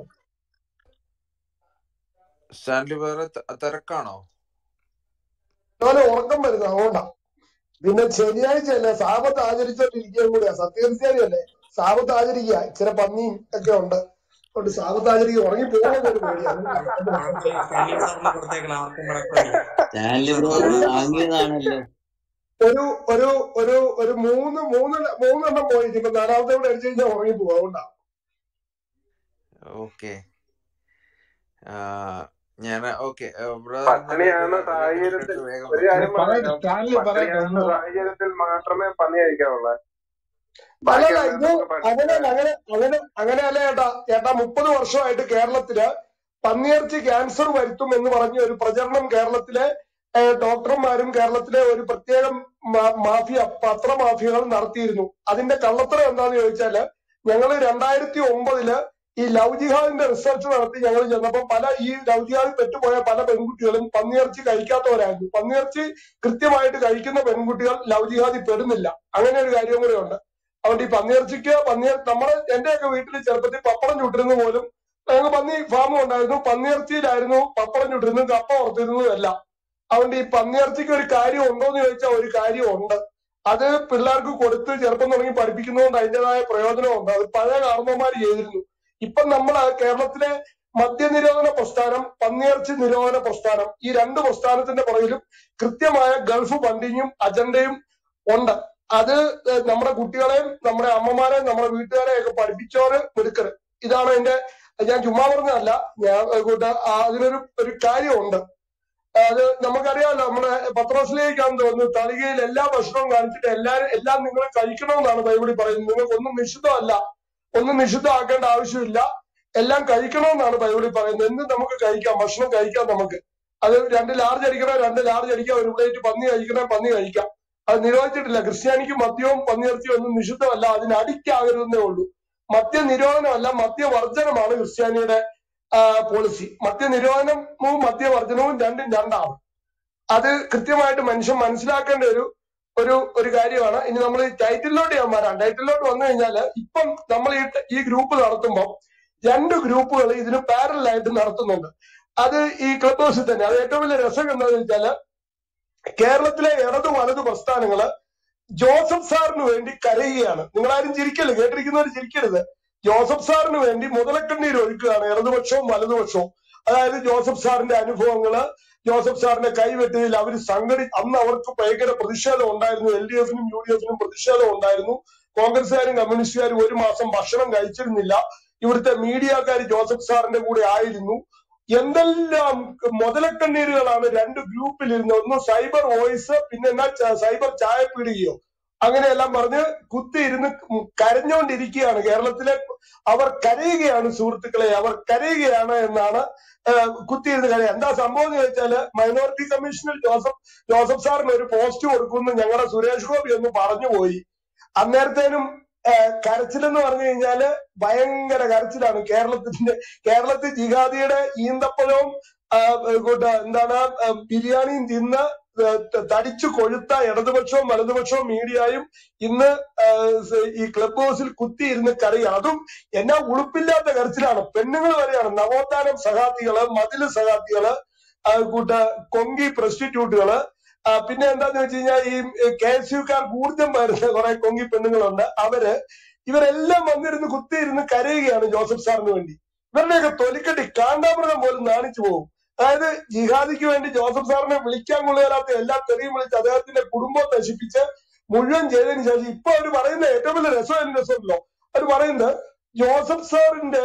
സ്റ്റാൻലി വേറെ തിരക്കാണോ ഞാന് ഉറക്കം വരുന്നു അതുകൊണ്ടാ പിന്നെ ശനിയാഴ്ച അല്ലേ സാപത്ത് ആചരിച്ചോണ്ടിരിക്കുകയും കൂടിയാ സത്യക്രിസ്ത്യാനി അല്ലേ സാപത്ത് ആചരിക്കുക ഇച്ചിരി പന്നിയും ഒക്കെ ഉണ്ട് അതുകൊണ്ട് സാപത്ത് ആചരിക്കുക ഉറങ്ങി പോകുന്ന ഒരു പേടിയാണ് കുഴപ്പമില്ല സ്റ്റാൻലി ബ്രദറിന് കൊടുത്തേക്കണം ആർക്കും കുഴപ്പമില്ല സ്റ്റാൻലി ബ്രദർ ഒരു വാങ്ങിയതാണല്ലോ ഒരു ഒരു ഒരു ഒരു മൂന്ന് മൂന്ന് മൂന്നെണ്ണം പോയിട്ട് ഇപ്പൊ നാലാമത്തെ കൂടെ അടിച്ചു കഴിഞ്ഞാൽ ഉറങ്ങി പോകും അതുകൊണ്ടാ ഓക്കെ ഞാൻ ഓക്കെ ബ്രദർ ഒന്ന് പട്ടിണിയാകുന്ന ഒരു സാഹചര്യത്തിൽ മിനിറ്റ് വേഗം ഒരു കാര്യം പറയട്ടെ പറഞ്ഞല്ലോ സ്റ്റാൻലി പറയട്ടെ പട്ടിണിയാകുന്ന ഒന്ന് സാഹചര്യത്തിൽ മാത്രമേ പന്നി കഴിക്കാവുള്ളൂ അല്ലല്ല ബാക്കിയെല്ലാം ഇത് നമുക്ക് അങ്ങനെ ഭക്ഷിക്കാം അങ്ങനെ അങ്ങനെ അങ്ങനെയല്ല ചേട്ടാ ചേട്ടാ മുപ്പത് വർഷമായിട്ട് കേരളത്തില് പന്നിയിറച്ചി ക്യാൻസർ വരുത്തും എന്ന് പറഞ്ഞ ഒരു പ്രചരണം കേരളത്തിലെ ഏഹ് ഡോക്ടർമാരും കേരളത്തിലെ ഒരു പ്രത്യേകം മാ- മാഫിയ പത്രമാഫിയകൾ നടത്തിയിരുന്നു അതിന്റെ കള്ളത്തരം എന്താന്ന് ചോദിച്ചാല് ഞങ്ങൾ രണ്ടായിരത്തി ഒമ്പതില് ഈ ലവ് ജിഹാദിന്റെ റിസർച്ച് നടത്തി ഞങ്ങൾ ചെന്നപ്പോൾ പല ഈ ലവ് ജിഹാദിൽ പെട്ടുപോയ പല പെൺകുട്ടികളും പന്നിയിറച്ചി കഴിക്കാത്തവരായിരുന്നു പന്നിയിറച്ചി കൃത്യമായിട്ട് കഴിക്കുന്ന പെൺകുട്ടികൾ ലവ് ജിഹാദിൽ പെടുന്നില്ല അങ്ങനെ ഒരു കാര്യം കൂടെ ഉണ്ട് അതുകൊണ്ട് ഈ പന്നിയിറച്ചിക്ക് പന്നിയർ നമ്മുടെ എന്റെയൊക്കെ വീട്ടിൽ ചെറുപ്പത്തിൽ പപ്പടം ചുട്ടിരുന്നു പോലും ഞങ്ങൾക്ക് പന്നി ഫാമും ഉണ്ടായിരുന്നു പന്നിയിറച്ചിയിലായിരുന്നു പപ്പടം ചുട്ടിരുന്നു കപ്പ ഓർത്തിരുന്നതും എല്ലാം അതുകൊണ്ട് ഈ പന്നിയിറച്ചിക്ക് ഒരു കാര്യം ഉണ്ടോ എന്ന് ചോദിച്ചാൽ ഒരു കാര്യം ഉണ്ട് അത് പിള്ളേർക്ക് കൊടുത്ത് ചെറുപ്പം തുടങ്ങി പഠിപ്പിക്കുന്നതുകൊണ്ട് അതിന്റേതായ പ്രയോജനമുണ്ട് അത് പഴയ കാരണവന്മാർ ചെയ്തിരുന്നു ഇപ്പം നമ്മൾ കേരളത്തിലെ മദ്യനിരോധന പ്രസ്ഥാനം പന്നിയിറച്ചി നിരോധന പ്രസ്ഥാനം ഈ രണ്ട് പ്രസ്ഥാനത്തിന്റെ പുറകിലും കൃത്യമായ ഗൾഫ് ഫണ്ടിങ്ങും അജണ്ടയും ഉണ്ട് അത് ഏഹ് നമ്മുടെ കുട്ടികളെയും നമ്മുടെ അമ്മമാരെയും നമ്മുടെ വീട്ടുകാരെയും ഒക്കെ പഠിപ്പിച്ചോര് മിടുക്കര് ഇതാണ് അതിന്റെ ഞാൻ ചുമ്മാ പറഞ്ഞതല്ല ഞാൻ ഏഹ് കൂട്ട ആ അതിനൊരു ഒരു കാര്യമുണ്ട് അത് നമുക്കറിയാമല്ലോ നമ്മുടെ പത്രോസിലേക്കാന്ന് തോന്നുന്നു തളികയിൽ എല്ലാ ഭക്ഷണവും കാണിച്ചിട്ട് എല്ലാരും എല്ലാം നിങ്ങൾ കഴിക്കണമെന്നാണ് ബൈബിളിൽ പറയുന്നത് നിങ്ങൾക്കൊന്നും നിഷിദ്ധമല്ല ഒന്നും നിഷിദ്ധമാക്കേണ്ട ആവശ്യമില്ല എല്ലാം കഴിക്കണമെന്നാണ് ബൈബിളിൽ പറയുന്നത് എന്ത് നമുക്ക് കഴിക്കാം ഭക്ഷണം കഴിക്കാം നമുക്ക് അത് രണ്ട് ലാർജ് അടിക്കണേ രണ്ട് ലാർജ് അടിക്കാം ഒരു പ്ലേറ്റ് പന്നി കഴിക്കണേ പന്നി കഴിക്കാം അത് നിരോധിച്ചിട്ടില്ല ക്രിസ്ത്യാനിക്ക് മദ്യവും പന്നിയിറച്ചിയും ഒന്നും നിഷിദ്ധമല്ല അതിന് അഡിക്റ്റ് ആകരുതെന്നേ ഉള്ളൂ മദ്യ നിരോധനമല്ല മദ്യവർജനമാണ് ക്രിസ്ത്യാനിയുടെ പോളിസി മദ്യനിരോധനവും മദ്യവർജനവും രണ്ടും രണ്ടാണ് അത് കൃത്യമായിട്ട് മനുഷ്യൻ മനസ്സിലാക്കേണ്ട ഒരു ഒരു ഒരു കാര്യമാണ് ഇനി നമ്മൾ ടൈറ്റിലോട്ട് ഞാൻ വരാം ടൈറ്റിലോട്ട് വന്നു കഴിഞ്ഞാല് ഇപ്പം നമ്മൾ ഈ ഈ ഗ്രൂപ്പ് നടത്തുമ്പോൾ രണ്ട് ഗ്രൂപ്പുകൾ ഇതിന് പാരലായിട്ട് നടത്തുന്നുണ്ട് അത് ഈ ക്ലബ് ഹൗസിൽ തന്നെ അത് ഏറ്റവും വലിയ രസം എന്താണെന്ന് വെച്ചാല് കേരളത്തിലെ ഇടതു വലതു പ്രസ്ഥാനങ്ങള് ജോസഫ് സാറിന് വേണ്ടി കരയുകയാണ് നിങ്ങളാരും ചിരിക്കല്ലേ കേട്ടിരിക്കുന്നവർ ചിരിക്കരുത് ജോസഫ് സാറിന് വേണ്ടി മുതലക്കണ്ണീർ ഒഴുക്കുകയാണ് ഇടതുപക്ഷവും വലതുപക്ഷവും അതായത് ജോസഫ് സാറിന്റെ അനുഭവങ്ങള് ജോസഫ് സാറിന്റെ കൈവെട്ടിയതിൽ അവർ സംഘടി അന്ന് അവർക്ക് ഭയങ്കര പ്രതിഷേധം ഉണ്ടായിരുന്നു എൽ ഡി എഫിനും യു ഡി എഫിനും പ്രതിഷേധം ഉണ്ടായിരുന്നു കോൺഗ്രസ്സുകാരും കമ്മ്യൂണിസ്റ്റുകാരും ഒരു മാസം ഭക്ഷണം കഴിച്ചിരുന്നില്ല ഇവിടുത്തെ മീഡിയക്കാർ ജോസഫ് സാറിന്റെ കൂടെ ആയിരുന്നു എന്തെല്ലാം മുതലക്കണ്ണീരുകളാണ് രണ്ട് ഗ്രൂപ്പിലിരുന്ന് ഒന്ന് സൈബർ വോയിസ് പിന്നെ എന്നാ ച- സൈബർ ചായ പീടുകയോ അങ്ങനെയെല്ലാം പറഞ്ഞ് കുത്തിയിരുന്ന് കരഞ്ഞുകൊണ്ടിരിക്കുകയാണ് കേരളത്തിലെ അവർ കരയുകയാണ് സുഹൃത്തുക്കളെ അവർ കരയുകയാണ് എന്നാണ് ഏഹ്, കുത്തിയിരുന്ന് കരയുക എന്താ സംഭവം എന്ന് ചോദിച്ചാല് മൈനോറിറ്റി കമ്മീഷനിൽ ജോസഫ് ജോസഫ് സാറിന് ഒരു പോസ്റ്റ് കൊടുക്കുമെന്ന് ഞങ്ങളുടെ സുരേഷ് ഗോപി ഒന്ന് പറഞ്ഞു പോയി അന്നേരത്തേനും ഏഹ്, കരച്ചിലെന്ന് പറഞ്ഞു കഴിഞ്ഞാല് ഭയങ്കര കരച്ചിലാണ് കേരളത്തിന്റെ കേരളത്തിൽ ജിഹാദിയുടെ ഈന്തപ്പഴവും ആഹ്, കൂട്ട എന്താണ് ആഹ്, ബിരിയാണിയും തിന്ന് ഏഹ്, ത- തടിച്ചു കൊഴുത്ത ഇടതുപക്ഷവും വലതുപക്ഷവും മീഡിയയും ഇന്ന് ആഹ്, സ- ഈ ക്ലബ് ഹൗസിൽ കുത്തിയിരുന്ന് കരയുക അതും എന്നാ ഉളുപ്പില്ലാത്ത കരച്ചിലാണ് പെണ്ണുങ്ങൾ വരെയാണ് നവോത്ഥാനം സഹാത്തികള് മതില് സഹാത്തികള് ആഹ്, കൂട്ട കൊങ്കി പ്രസ്റ്റിറ്റ്യൂട്ടുകള് ആ, പിന്നെ എന്താന്ന് വെച്ച് കഴിഞ്ഞാൽ ഈ കെ എസ് യുക്കാർ ഊർജം വരുന്ന കുറെ കൊങ്കി പെണ്ണുങ്ങളുണ്ട് അവര് ഇവരെല്ലാം വന്നിരുന്ന് കുത്തിയിരുന്ന് കരയുകയാണ് ജോസഫ് സാറിന് വേണ്ടി ഇവരുടെയൊക്കെ തൊലിക്കെട്ടി കാണ്ടാമൃഗം പോലും നാണിച്ചു പോകും അതായത് ജിഹാദിക്ക് വേണ്ടി ജോസഫ് സാറിനെ വിളിക്കാൻ കൊള്ളുകയില്ലാത്ത എല്ലാ തെറിയും വിളിച്ച് അദ്ദേഹത്തിന്റെ കുടുംബം നശിപ്പിച്ച് മുഴുവൻ ചെയ്തതിനു ശേഷം ഇപ്പൊ അവര് പറയുന്ന ഏറ്റവും വലിയ രസം രസമല്ലോ അവര് പറയുന്നത് ജോസഫ് സാറിന്റെ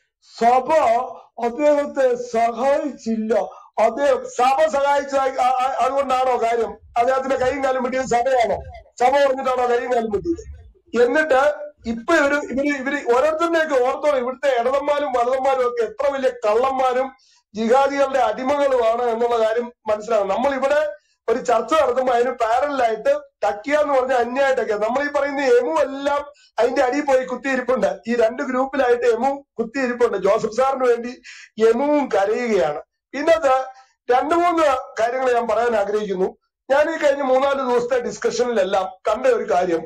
സഭ അദ്ദേഹത്തെ സഹായിച്ചില്ല അദ്ദേഹം സഭ സഹായിച്ച ആ- ആ- അതുകൊണ്ടാണോ കാര്യം അദ്ദേഹത്തിന്റെ കൈയും കാലും വെട്ടിയത് സഭയാണോ സഭ പറഞ്ഞിട്ടാണോ കൈയും കാലും വെട്ടിയത് എന്നിട്ട് ഇപ്പൊ ഇവര് ഇവര് ഇവര് ഓരോരുത്തരുടെയൊക്കെ ഓർത്തോളം ഇവിടുത്തെ ഇടതന്മാരും വലതന്മാരും ഒക്കെ എത്ര വലിയ കള്ളന്മാരും ജിഹാദികളുടെ അടിമകളുമാണ് എന്നുള്ള കാര്യം മനസ്സിലാവും നമ്മൾ ഇവിടെ ഒരു ചർച്ച നടത്തുമ്പോൾ അതിന് പാരലായിട്ട് ടക്കിയ എന്ന് പറഞ്ഞ അന്യായിട്ടൊക്കെ നമ്മൾ ഈ പറയുന്ന എമു എല്ലാം അതിന്റെ അടിയിൽ പോയി കുത്തിയിരിപ്പുണ്ട് ഈ രണ്ട് ഗ്രൂപ്പിലായിട്ട് എമു കുത്തിയിരിപ്പുണ്ട് ജോസഫ് സാറിന് വേണ്ടി എമുവും കരയുകയാണ് പിന്നെ അത് രണ്ടു മൂന്ന് കാര്യങ്ങൾ ഞാൻ പറയാൻ ആഗ്രഹിക്കുന്നു ഞാൻ ഈ കഴിഞ്ഞ മൂന്നാല് ദിവസത്തെ ഡിസ്കഷനിലെല്ലാം കണ്ട ഒരു കാര്യം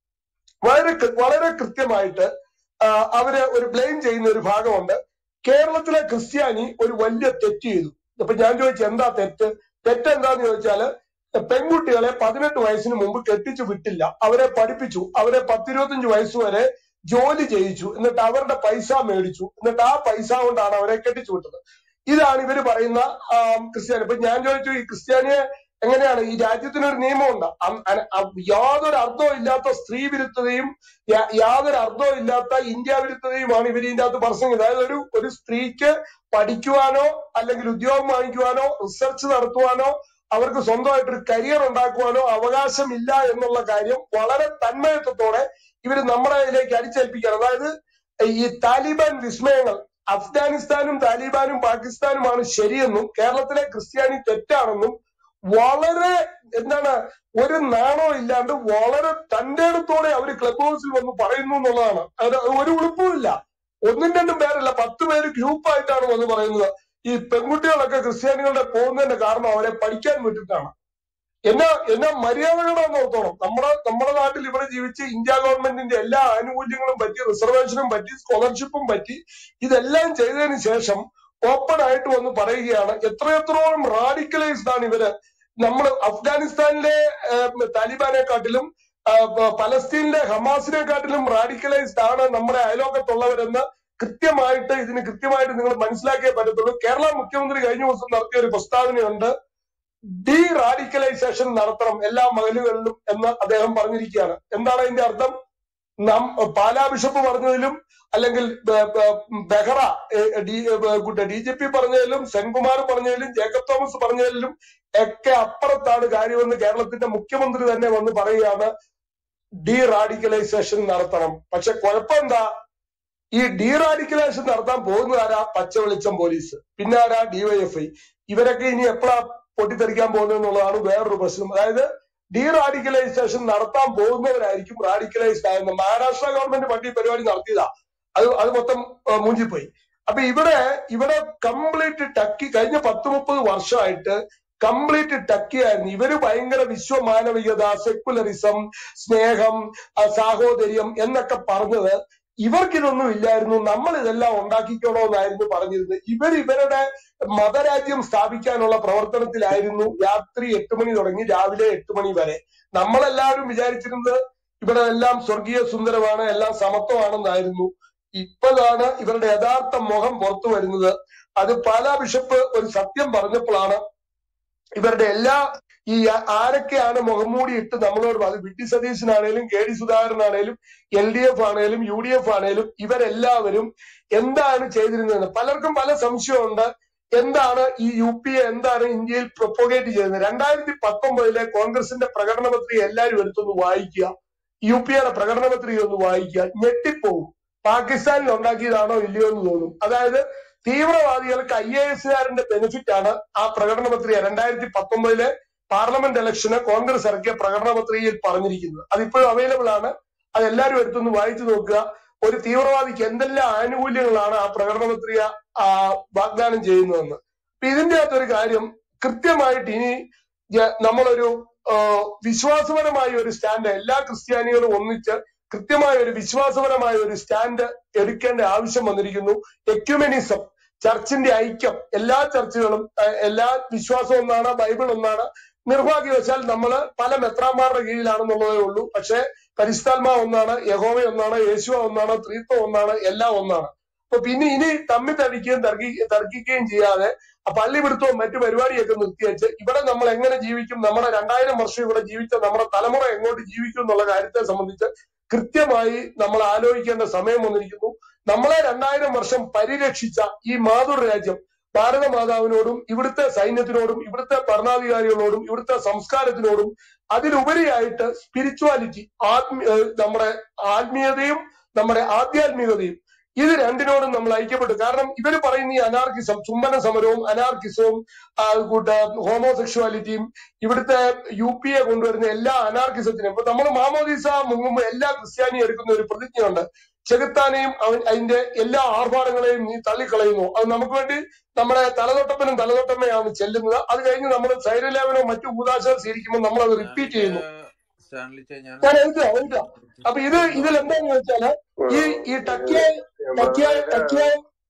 വളരെ കൃ- വളരെ കൃത്യമായിട്ട് ആ, അവര് ഒരു ബ്ലെയിം ചെയ്യുന്ന ഒരു ഭാഗമുണ്ട് കേരളത്തിലെ ക്രിസ്ത്യാനി ഒരു വലിയ തെറ്റ് ചെയ്തു അപ്പൊ ഞാൻ ചോദിച്ചു എന്താ തെറ്റ് തെറ്റ് എന്താന്ന് ചോദിച്ചാല് പെൺകുട്ടികളെ പതിനെട്ട് വയസ്സിന് മുമ്പ് കെട്ടിച്ചു വിട്ടില്ല അവരെ പഠിപ്പിച്ചു അവരെ പത്തിരുപത്തഞ്ച് വയസ്സ് വരെ ജോലി ചെയ്യിച്ചു എന്നിട്ട് അവരുടെ പൈസ മേടിച്ചു എന്നിട്ട് ആ പൈസ കൊണ്ടാണ് അവരെ കെട്ടിച്ചു വിട്ടത് ഇതാണ് ഇവര് പറയുന്ന ആ, ക്രിസ്ത്യാനി ഇപ്പൊ ഞാൻ ചോദിച്ചു ഈ ക്രിസ്ത്യാനിയെ എങ്ങനെയാണ് ഈ രാജ്യത്തിനൊരു നിയമമുണ്ട് അം- അന- അ- യാതൊരു അർത്ഥവും ഇല്ലാത്ത സ്ത്രീ വിരുദ്ധതയും യാ- യാതൊരു അർത്ഥവും ഇല്ലാത്ത ഇന്ത്യ വിരുദ്ധതയുമാണ് ഇവർ ഇതിന്റെ അകത്ത് പ്രസംഗിക്കുന്നത് അതായത് ഒരു ഒരു സ്ത്രീക്ക് പഠിക്കുവാനോ അല്ലെങ്കിൽ ഉദ്യോഗം വാങ്ങിക്കുവാനോ റിസർച്ച് നടത്തുവാനോ അവർക്ക് സ്വന്തമായിട്ട് ഒരു കരിയർ ഉണ്ടാക്കുവാനോ അവകാശമില്ല എന്നുള്ള കാര്യം വളരെ തന്മയത്വത്തോടെ ഇവർ നമ്മുടെ ഇതിലേക്ക് അടിച്ചേൽപ്പിക്കുകയാണ് അതായത് ഈ താലിബാൻ വിസ്മയങ്ങൾ അഫ്ഗാനിസ്ഥാനും താലിബാനും പാകിസ്ഥാനുമാണ് ശരിയെന്നും കേരളത്തിലെ ക്രിസ്ത്യാനി തെറ്റാണെന്നും വളരെ എന്താണ് ഒരു നാണോ ഇല്ലാണ്ട് വളരെ തന്റെ അടുത്തോടെ അവർ ക്ലബ് ഹൗസിൽ വന്ന് പറയുന്നു എന്നുള്ളതാണ് അത് ഒരു ഉളുപ്പുമില്ല ഒന്നും രണ്ടും പേരല്ല പത്ത് പേര് ഗ്രൂപ്പായിട്ടാണ് വന്ന് പറയുന്നത് ഈ പെൺകുട്ടികളൊക്കെ ക്രിസ്ത്യാനികളുടെ പോകുന്നതിന്റെ കാരണം അവരെ പഠിക്കാൻ വിട്ടിട്ടാണ് എന്നാ എന്നാ മര്യാദകളാന്ന് ഓർത്തോണം നമ്മുടെ നമ്മുടെ നാട്ടിൽ ഇവിടെ ജീവിച്ച് ഇന്ത്യ ഗവൺമെന്റിന്റെ എല്ലാ ആനുകൂല്യങ്ങളും പറ്റി റിസർവേഷനും പറ്റി സ്കോളർഷിപ്പും പറ്റി ഇതെല്ലാം ചെയ്തതിന് ശേഷം ഓപ്പൺ ആയിട്ട് വന്ന് പറയുകയാണ് എത്രയെത്രോളം റാഡിക്കലൈസ്ഡ് ആണ് ഇവര് നമ്മൾ അഫ്ഗാനിസ്ഥാനിലെ ഏഹ്, താലിബാനെക്കാട്ടിലും ആ, പ- പലസ്തീനിലെ ഹമാസിനെക്കാട്ടിലും റാഡിക്കലൈസ്ഡ് ആണ് നമ്മുടെ അയലോക്കത്തുള്ളവരെന്ന് കൃത്യമായിട്ട് ഇതിന് കൃത്യമായിട്ട് നിങ്ങൾ മനസ്സിലാക്കിയേ പറ്റത്തുള്ളൂ കേരള മുഖ്യമന്ത്രി കഴിഞ്ഞ ദിവസം നടത്തിയ ഒരു പ്രസ്താവനയുണ്ട് ഡീ റാഡിക്കലൈസേഷൻ നടത്തണം എല്ലാ മകലുകളിലും എന്ന് അദ്ദേഹം പറഞ്ഞിരിക്കുകയാണ് എന്താണ് അതിന്റെ അർത്ഥം നാം പാലാ ബിഷപ്പ് പറഞ്ഞതിലും അല്ലെങ്കിൽ ബ- ബ- ബെഹ്റ ഡി ജി പി പറഞ്ഞതിലും സെൻകുമാർ പറഞ്ഞതിലും ജേക്കബ് തോമസ് പറഞ്ഞതിലും ഒക്കെ അപ്പുറത്താണ് കാര്യമെന്ന് കേരളത്തിന്റെ മുഖ്യമന്ത്രി തന്നെ വന്ന് പറയുകയാണ് ഡീ റാഡിക്കലൈസേഷൻ നടത്തണം പക്ഷെ കുഴപ്പം എന്താ ഈ ഡീ റാഡിക്കലൈസേഷൻ നടത്താൻ പോകുന്നത് ആരാ പച്ച വെളിച്ചം പോലീസ് പിന്നെ ആരാ ഡിവൈഎഫ്ഐ ഇവരൊക്കെ ഇനി എപ്പോഴാ പൊട്ടിത്തെറിക്കാൻ പോകുന്നത് എന്നുള്ളതാണ് വേറൊരു പ്രശ്നം അതായത് ഡീ റാഡിക്കലൈസേഷൻ നടത്താൻ പോകുന്നവരായിരിക്കും റാഡിക്കലൈസ്ഡ് ആകുന്നത് മഹാരാഷ്ട്ര ഗവൺമെന്റ് പണ്ട് ഈ പരിപാടി നടത്തിയതാ അത് അത് മൊത്തം ആ, മൂഞ്ചിപ്പോയി അപ്പൊ ഇവിടെ ഇവിടെ കംപ്ലീറ്റ് ടക്കി കഴിഞ്ഞ പത്ത് മുപ്പത് വർഷമായിട്ട് കംപ്ലീറ്റ് ടക്കിയായിരുന്നു ഇവര് ഭയങ്കര വിശ്വമാനവികത സെക്കുലറിസം സ്നേഹം ആ, സാഹോദര്യം എന്നൊക്കെ പറഞ്ഞത് ഇവർക്കിതൊന്നും ഇല്ലായിരുന്നു നമ്മൾ ഇതെല്ലാം ഉണ്ടാക്കിക്കണമെന്നായിരുന്നു പറഞ്ഞിരുന്നത് ഇവർ ഇവരുടെ മതരാജ്യം സ്ഥാപിക്കാനുള്ള പ്രവർത്തനത്തിലായിരുന്നു രാത്രി എട്ട് മണി തുടങ്ങി രാവിലെ എട്ട് മണി വരെ നമ്മളെല്ലാവരും വിചാരിച്ചിരുന്നത് ഇവിടെ എല്ലാം സ്വർഗീയ സുന്ദരമാണ് എല്ലാം സമത്വമാണെന്നായിരുന്നു ഇപ്പോഴാണ് ഇവരുടെ യഥാർത്ഥ മുഖം പുറത്തു വരുന്നത് അത് പാലാ ബിഷപ്പ് ഒരു സത്യം പറഞ്ഞപ്പോഴാണ് ഇവരുടെ എല്ലാ ഈ ആ- ആരൊക്കെയാണ് മുഖംമൂടി ഇട്ട് നമ്മളോട് അത് വി ടി സതീശനാണേലും കെ ഡി സുധാകരനാണേലും എൽ ഡി എഫ് ആണേലും യു ഡി എഫ് ആണേലും ഇവരെല്ലാവരും എന്താണ് ചെയ്തിരുന്നത് പലർക്കും പല സംശയമുണ്ട് എന്താണ് ഈ യു പി എ എന്താണ് ഇന്ത്യയിൽ പ്രൊപ്പോഗേറ്റ് ചെയ്യുന്നത് രണ്ടായിരത്തി പത്തൊമ്പതിലെ കോൺഗ്രസിന്റെ പ്രകടന പത്രിക എല്ലാവരും എടുത്തൊന്ന് വായിക്കുക യു പി എയുടെ പ്രകടന പത്രിക ഒന്ന് വായിക്കുക ഞെട്ടിപ്പോവും പാകിസ്ഥാനിൽ ഉണ്ടാക്കിയതാണോ ഇല്ലയോ എന്ന് തോന്നും അതായത് തീവ്രവാദികൾക്ക് ഐ എ എസുകാരന്റെ ബെനിഫിറ്റ് ആണ് ആ പ്രകടന പത്രിക രണ്ടായിരത്തി പത്തൊമ്പതിലെ പാർലമെന്റ് ഇലക്ഷന് കോൺഗ്രസ് ഇറക്കിയ പ്രകടന പത്രികയിൽ പറഞ്ഞിരിക്കുന്നത് അതിപ്പോഴും അവൈലബിൾ ആണ് അത് എല്ലാവരും എടുത്തൊന്ന് വായിച്ചു നോക്കുക ഒരു തീവ്രവാദിക്ക് എന്തെല്ലാം ആനുകൂല്യങ്ങളാണ് ആ പ്രകടന പത്രിക ആ, വാഗ്ദാനം ചെയ്യുന്നതെന്ന് അപ്പൊ ഇതിന്റെ അകത്തൊരു കാര്യം കൃത്യമായിട്ട് ഇനി ജ- നമ്മളൊരു ആ, വിശ്വാസപരമായ ഒരു സ്റ്റാൻഡ് എല്ലാ ക്രിസ്ത്യാനികളും ഒന്നിച്ച് കൃത്യമായ ഒരു വിശ്വാസപരമായ ഒരു സ്റ്റാൻഡ് എടുക്കേണ്ട ആവശ്യം വന്നിരിക്കുന്നു എക്യുമെനിസം ചർച്ചിന്റെ ഐക്യം എല്ലാ ചർച്ചുകളും ആ, എല്ലാ വിശ്വാസവും ഒന്നാണ് ബൈബിൾ ഒന്നാണ് നിർഭാഗ്യവശാൽ നമ്മൾ പല മെത്രാന്മാരുടെ കീഴിലാണെന്നുള്ളതേ ഉള്ളൂ പക്ഷെ പരിശുദ്ധാത്മാ ഒന്നാണ് യഹോവ ഒന്നാണ് യേശുവ ഒന്നാണ് ത്രിത്വം ഒന്നാണ് എല്ലാം ഒന്നാണ് അപ്പൊ പിന്നെ ഇനി തമ്മിൽ തടിക്കുകയും തർക്കി തർക്കിക്കുകയും ചെയ്യാതെ ആ പള്ളി പിടുത്തവും മറ്റു പരിപാടിയൊക്കെ നിർത്തിവെച്ച് ഇവിടെ നമ്മൾ എങ്ങനെ ജീവിക്കും നമ്മുടെ രണ്ടായിരം വർഷം ഇവിടെ ജീവിച്ച നമ്മുടെ തലമുറ എങ്ങോട്ട് ജീവിക്കും എന്നുള്ള കാര്യത്തെ സംബന്ധിച്ച് കൃത്യമായി നമ്മൾ ആലോചിക്കേണ്ട സമയം വന്നിരിക്കുന്നു നമ്മളെ രണ്ടായിരം വർഷം പരിരക്ഷിച്ച ഈ മാതൃ രാജ്യം ഭാരതമാതാവിനോടും ഇവിടുത്തെ സൈന്യത്തിനോടും ഇവിടുത്തെ ഭരണാധികാരികളോടും ഇവിടുത്തെ സംസ്കാരത്തിനോടും അതിലുപരിയായിട്ട് സ്പിരിച്വാലിറ്റി ആത്മീയ ഏഹ് നമ്മുടെ ആത്മീയതയും നമ്മുടെ ആധ്യാത്മികതയും ഇത് രണ്ടിനോടും നമ്മൾ ഐക്യപ്പെട്ടു കാരണം ഇവര് പറയുന്ന ഈ അനാർക്കിസം ചുംബന സമരവും അനാർക്കിസവും ആ, കൂട്ട ഹോമോസെക്ഷുവാലിറ്റിയും ഇവിടുത്തെ യു പി എ കൊണ്ടുവരുന്ന എല്ലാ അനാർക്കിസത്തിനും ഇപ്പൊ നമ്മൾ മാമോദീസ മുങ്ങുമ്പോൾ എല്ലാ ക്രിസ്ത്യാനിയും എടുക്കുന്ന ഒരു പ്രതിജ്ഞയുണ്ട് ചെകുത്താനെയും അവൻ അതിന്റെ എല്ലാ ആർഭാടങ്ങളെയും നീ തള്ളിക്കളയുന്നു അത് നമുക്ക് വേണ്ടി നമ്മുടെ തലതൊട്ടപ്പനും തലതൊട്ടമ്മയാണ് ചെല്ലുന്നത് അത് കഴിഞ്ഞ് നമ്മൾ സൈരലേവനോ മറ്റു കൂതാശകൾ സ്വീകരിക്കുമ്പോൾ നമ്മൾ അത് റിപ്പീറ്റ് ചെയ്യുന്നു സ്റ്റാൻലിച്ച ഞാൻ ഞാൻ എഴുതാം എഴുതാം അപ്പൊ ഇത് ഇതിൽ എന്താന്ന് വെച്ചാല് ഈ ഈ ടക്കിയ ടക്കിയ ടക്കിയ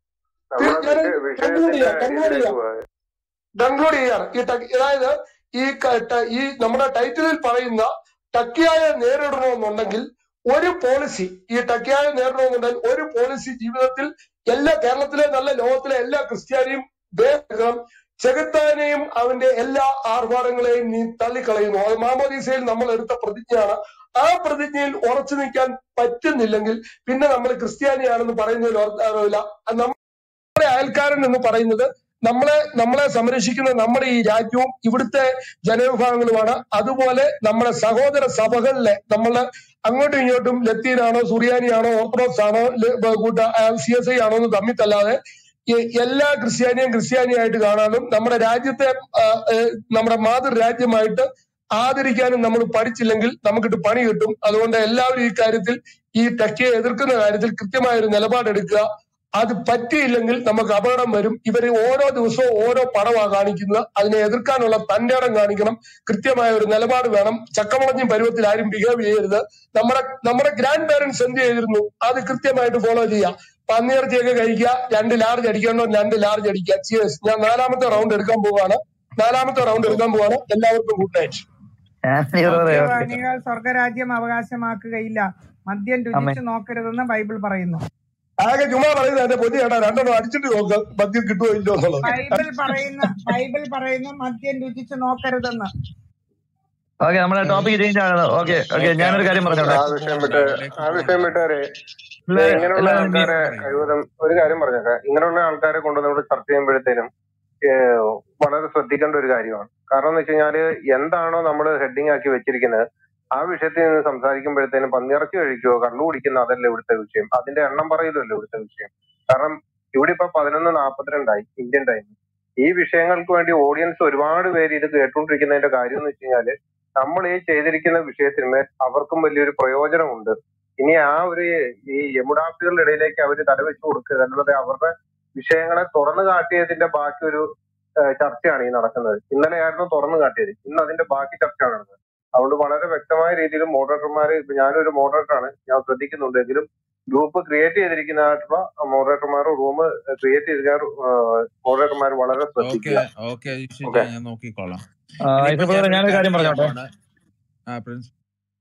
നമ്മുടെ ഞാൻ വിഷയ- കൺക്ലൂഡ് ചെയ്യാം വിഷയത്തിന്റെ കൺക്ലൂഡ് ഇതിലേക്ക് ചെയ്യാം പോകാം കൺക്ലൂഡ് ചെയ്യാണ് ഈ ടക്ക് അതായത് ഈ ക- ട- ഈ നമ്മുടെ ടൈറ്റിലിൽ പറയുന്ന ടക്കിയായ നേരിടണമെന്നുണ്ടെങ്കിൽ ഒരു പോളിസി ഈ ടക്കിയായ നേരിടണമെന്നുണ്ടെങ്കിൽ ഒരു പോളിസി ജീവിതത്തിൽ എല്ലാ കേരളത്തിലെ നല്ല ലോകത്തിലെ എല്ലാ ക്രിസ്ത്യാനിയും വേണം ചെകുത്താനെയും അവന്റെ എല്ലാ ആർഭാടങ്ങളെയും നീ തള്ളിക്കളയുന്നു അത് മാമോദീസയിൽ നമ്മൾ എടുത്ത പ്രതിജ്ഞയാണ് ആ പ്രതിജ്ഞയിൽ ഉറച്ചു നിൽക്കാൻ പറ്റുന്നില്ലെങ്കിൽ പിന്നെ നമ്മൾ ക്രിസ്ത്യാനിയാണെന്ന് പറയുന്നതിൽ അർത്ഥമില്ല നമ്മുടെ അയൽക്കാരൻ എന്ന് പറയുന്നത് നമ്മളെ നമ്മളെ സംരക്ഷിക്കുന്ന നമ്മുടെ ഈ രാജ്യവും ഇവിടുത്തെ ജനവിഭാഗങ്ങളുമാണ് അതുപോലെ നമ്മുടെ സഹോദര സഭകളിലെ നമ്മള് അങ്ങോട്ടും ഇങ്ങോട്ടും ലത്തീനാണോ സുറിയാനിയാണോ ഓർത്തഡോക്സ് ആണോ സി എസ് ഐ ആണോ എന്ന് തമ്മിൽ തല്ലാതെ എ- എല്ലാ ക്രിസ്ത്യാനിയും ക്രിസ്ത്യാനിയായിട്ട് കാണാനും നമ്മുടെ രാജ്യത്തെ ആ, ഏ, നമ്മുടെ മാതൃരാജ്യമായിട്ട് ആദരിക്കാനും നമ്മൾ പഠിച്ചില്ലെങ്കിൽ നമുക്കിട്ട് പണി കിട്ടും അതുകൊണ്ട് എല്ലാവരും ഈ കാര്യത്തിൽ ഈ ടെക്കിയെ എതിർക്കുന്ന കാര്യത്തിൽ കൃത്യമായ ഒരു നിലപാടെടുക്കുക അത് പറ്റിയില്ലെങ്കിൽ നമുക്ക് അപകടം വരും ഇവര് ഓരോ ദിവസവും ഓരോ പടമാണ് കാണിക്കുന്നത് അതിനെ എതിർക്കാനുള്ള തന്റെ ഇടം കാണിക്കണം കൃത്യമായ ഒരു നിലപാട് വേണം ചക്കമുളഞ്ഞും പരുവത്തിൽ ആരും ബിഹേവ് ചെയ്യരുത് നമ്മുടെ നമ്മുടെ ഗ്രാൻഡ് പേരൻസ് എന്ത് ചെയ്തിരുന്നു അത് കൃത്യമായിട്ട് ഫോളോ ചെയ്യുക പന്നിയിറച്ചിയൊക്കെ കഴിക്കുക രണ്ട് ലാർജ് അടിക്കണോ രണ്ട് ലാർജ് അടിക്കുക ചിയേഴ്സ് ഞാൻ നാലാമത്തെ റൗണ്ട് എടുക്കാൻ പോവാണ് നാലാമത്തെ റൗണ്ട് എടുക്കാൻ പോവാണ് എല്ലാവർക്കും ഗുഡ് നൈറ്റ് മദ്യപാനികൾ സ്വർഗരാജ്യം അവകാശമാക്കുകയില്ല മദ്യം രുചിച്ചു നോക്കരുതെന്ന് ബൈബിൾ പറയുന്നു ആകെ ചുമ്മാ പറയുന്നത് എന്റെ പൊതി ചേട്ടാ രണ്ടെണ്ണം അടിച്ചിട്ട് നോക്ക് മദ്യം കിട്ടുമോ ഇല്ലോ എന്നുള്ളത് ബൈബിൾ പറയുന്ന ബൈബിൾ പറയുന്നു മദ്യം രുചിച്ചു നോക്കരുതെന്ന് ഓക്കെ നമ്മുടെ ടോപ്പിക് ചേഞ്ച് ആണ് ഓക്കെ ഓക്കെ ഓക്കെ ഞാനൊരു കാര്യം പറഞ്ഞോട്ടെ ആ വിഷയം വിട്ട് ആ വിഷയം വിട്ടാരെ എല്ലാവരും ഇങ്ങനെയുള്ള എല്ലാവരും ആൾക്കാരെ കഴിവതും ഒരു കാര്യം പറഞ്ഞേക്കാം ഇങ്ങനെയുള്ള ആൾക്കാരെ കൊണ്ട് നമ്മൾ ചർച്ച ചെയ്യുമ്പോഴത്തേനും ഏഹ്, വളരെ ശ്രദ്ധിക്കേണ്ട ഒരു കാര്യമാണ് കാരണം എന്ന് വെച്ച് കഴിഞ്ഞാല് എന്താണോ നമ്മൾ ഹെഡിങ് ആക്കി വെച്ചിരിക്കുന്നത് ആ വിഷയത്തിൽ നിന്ന് സംസാരിക്കുമ്പോഴത്തേനും പന്നിയിറച്ചി കഴിക്കുവോ കള്ളു കുടിക്കുന്ന അതല്ല ഇവിടുത്തെ വിഷയം അതിന്റെ എണ്ണം പറയലല്ലോ ഇവിടുത്തെ വിഷയം കാരണം ഇവിടെ ഇപ്പൊ പതിനൊന്ന് നാൽപ്പത്തിരണ്ടായി ഇന്ത്യൻ ടൈം ഈ വിഷയങ്ങൾക്ക് വേണ്ടി ഓഡിയൻസ് ഒരുപാട് പേര് ഇത് കേട്ടുകൊണ്ടിരിക്കുന്നതിന്റെ കാര്യം എന്ന് വെച്ച് കഴിഞ്ഞാല് നമ്മൾ ഈ ചെയ്തിരിക്കുന്ന വിഷയത്തിന്മേൽ അവർക്കും വലിയൊരു പ്രയോജനമുണ്ട് ഇനി ആ ഒരു ഈ യമുനാപ്പികളുടെ ഇടയിലേക്ക് അവർ തലവെച്ച് കൊടുക്കുക അല്ലാതെ അവരുടെ വിഷയങ്ങളെ തുറന്നു കാട്ടിയതിന്റെ ബാക്കി ഒരു ഏഹ്, ചർച്ചയാണ് ഈ നടക്കുന്നത് ഇന്നലെ ആയിരുന്നു തുറന്നു കാട്ടിയത് ഇന്ന് അതിന്റെ ബാക്കി ചർച്ചയാണ് നടക്കുന്നത് അതുകൊണ്ട് വളരെ വ്യക്തമായ രീതിയിൽ മോഡറേറ്റർമാര് ഇപ്പൊ ഞാനൊരു മോഡറേറ്ററാണ് ഞാൻ ശ്രദ്ധിക്കുന്നുണ്ട് എങ്കിലും ഗ്രൂപ്പ് ക്രിയേറ്റ് ചെയ്തിരിക്കുന്നതായിട്ടുള്ള മോഡറേറ്റർമാർ റൂം ക്രിയേറ്റ് ചെയ്തിരിക്കുന്ന മോഡറേറ്റർമാർ വളരെ ഓക്കെ ശ്രദ്ധിക്കുക ഓക്കെ ഷിജ ഓക്കെ ഞാൻ നോക്കിക്കോളാം ആ, ഇനിയിപ്പോ ഐസക് ബ്രദറെ ഞാനൊരു ഞാനൊരു കാര്യം കാര്യം ചെയ്യാൻ പറഞ്ഞോട്ടെ പോവാണ് ആ പ്രിൻസ്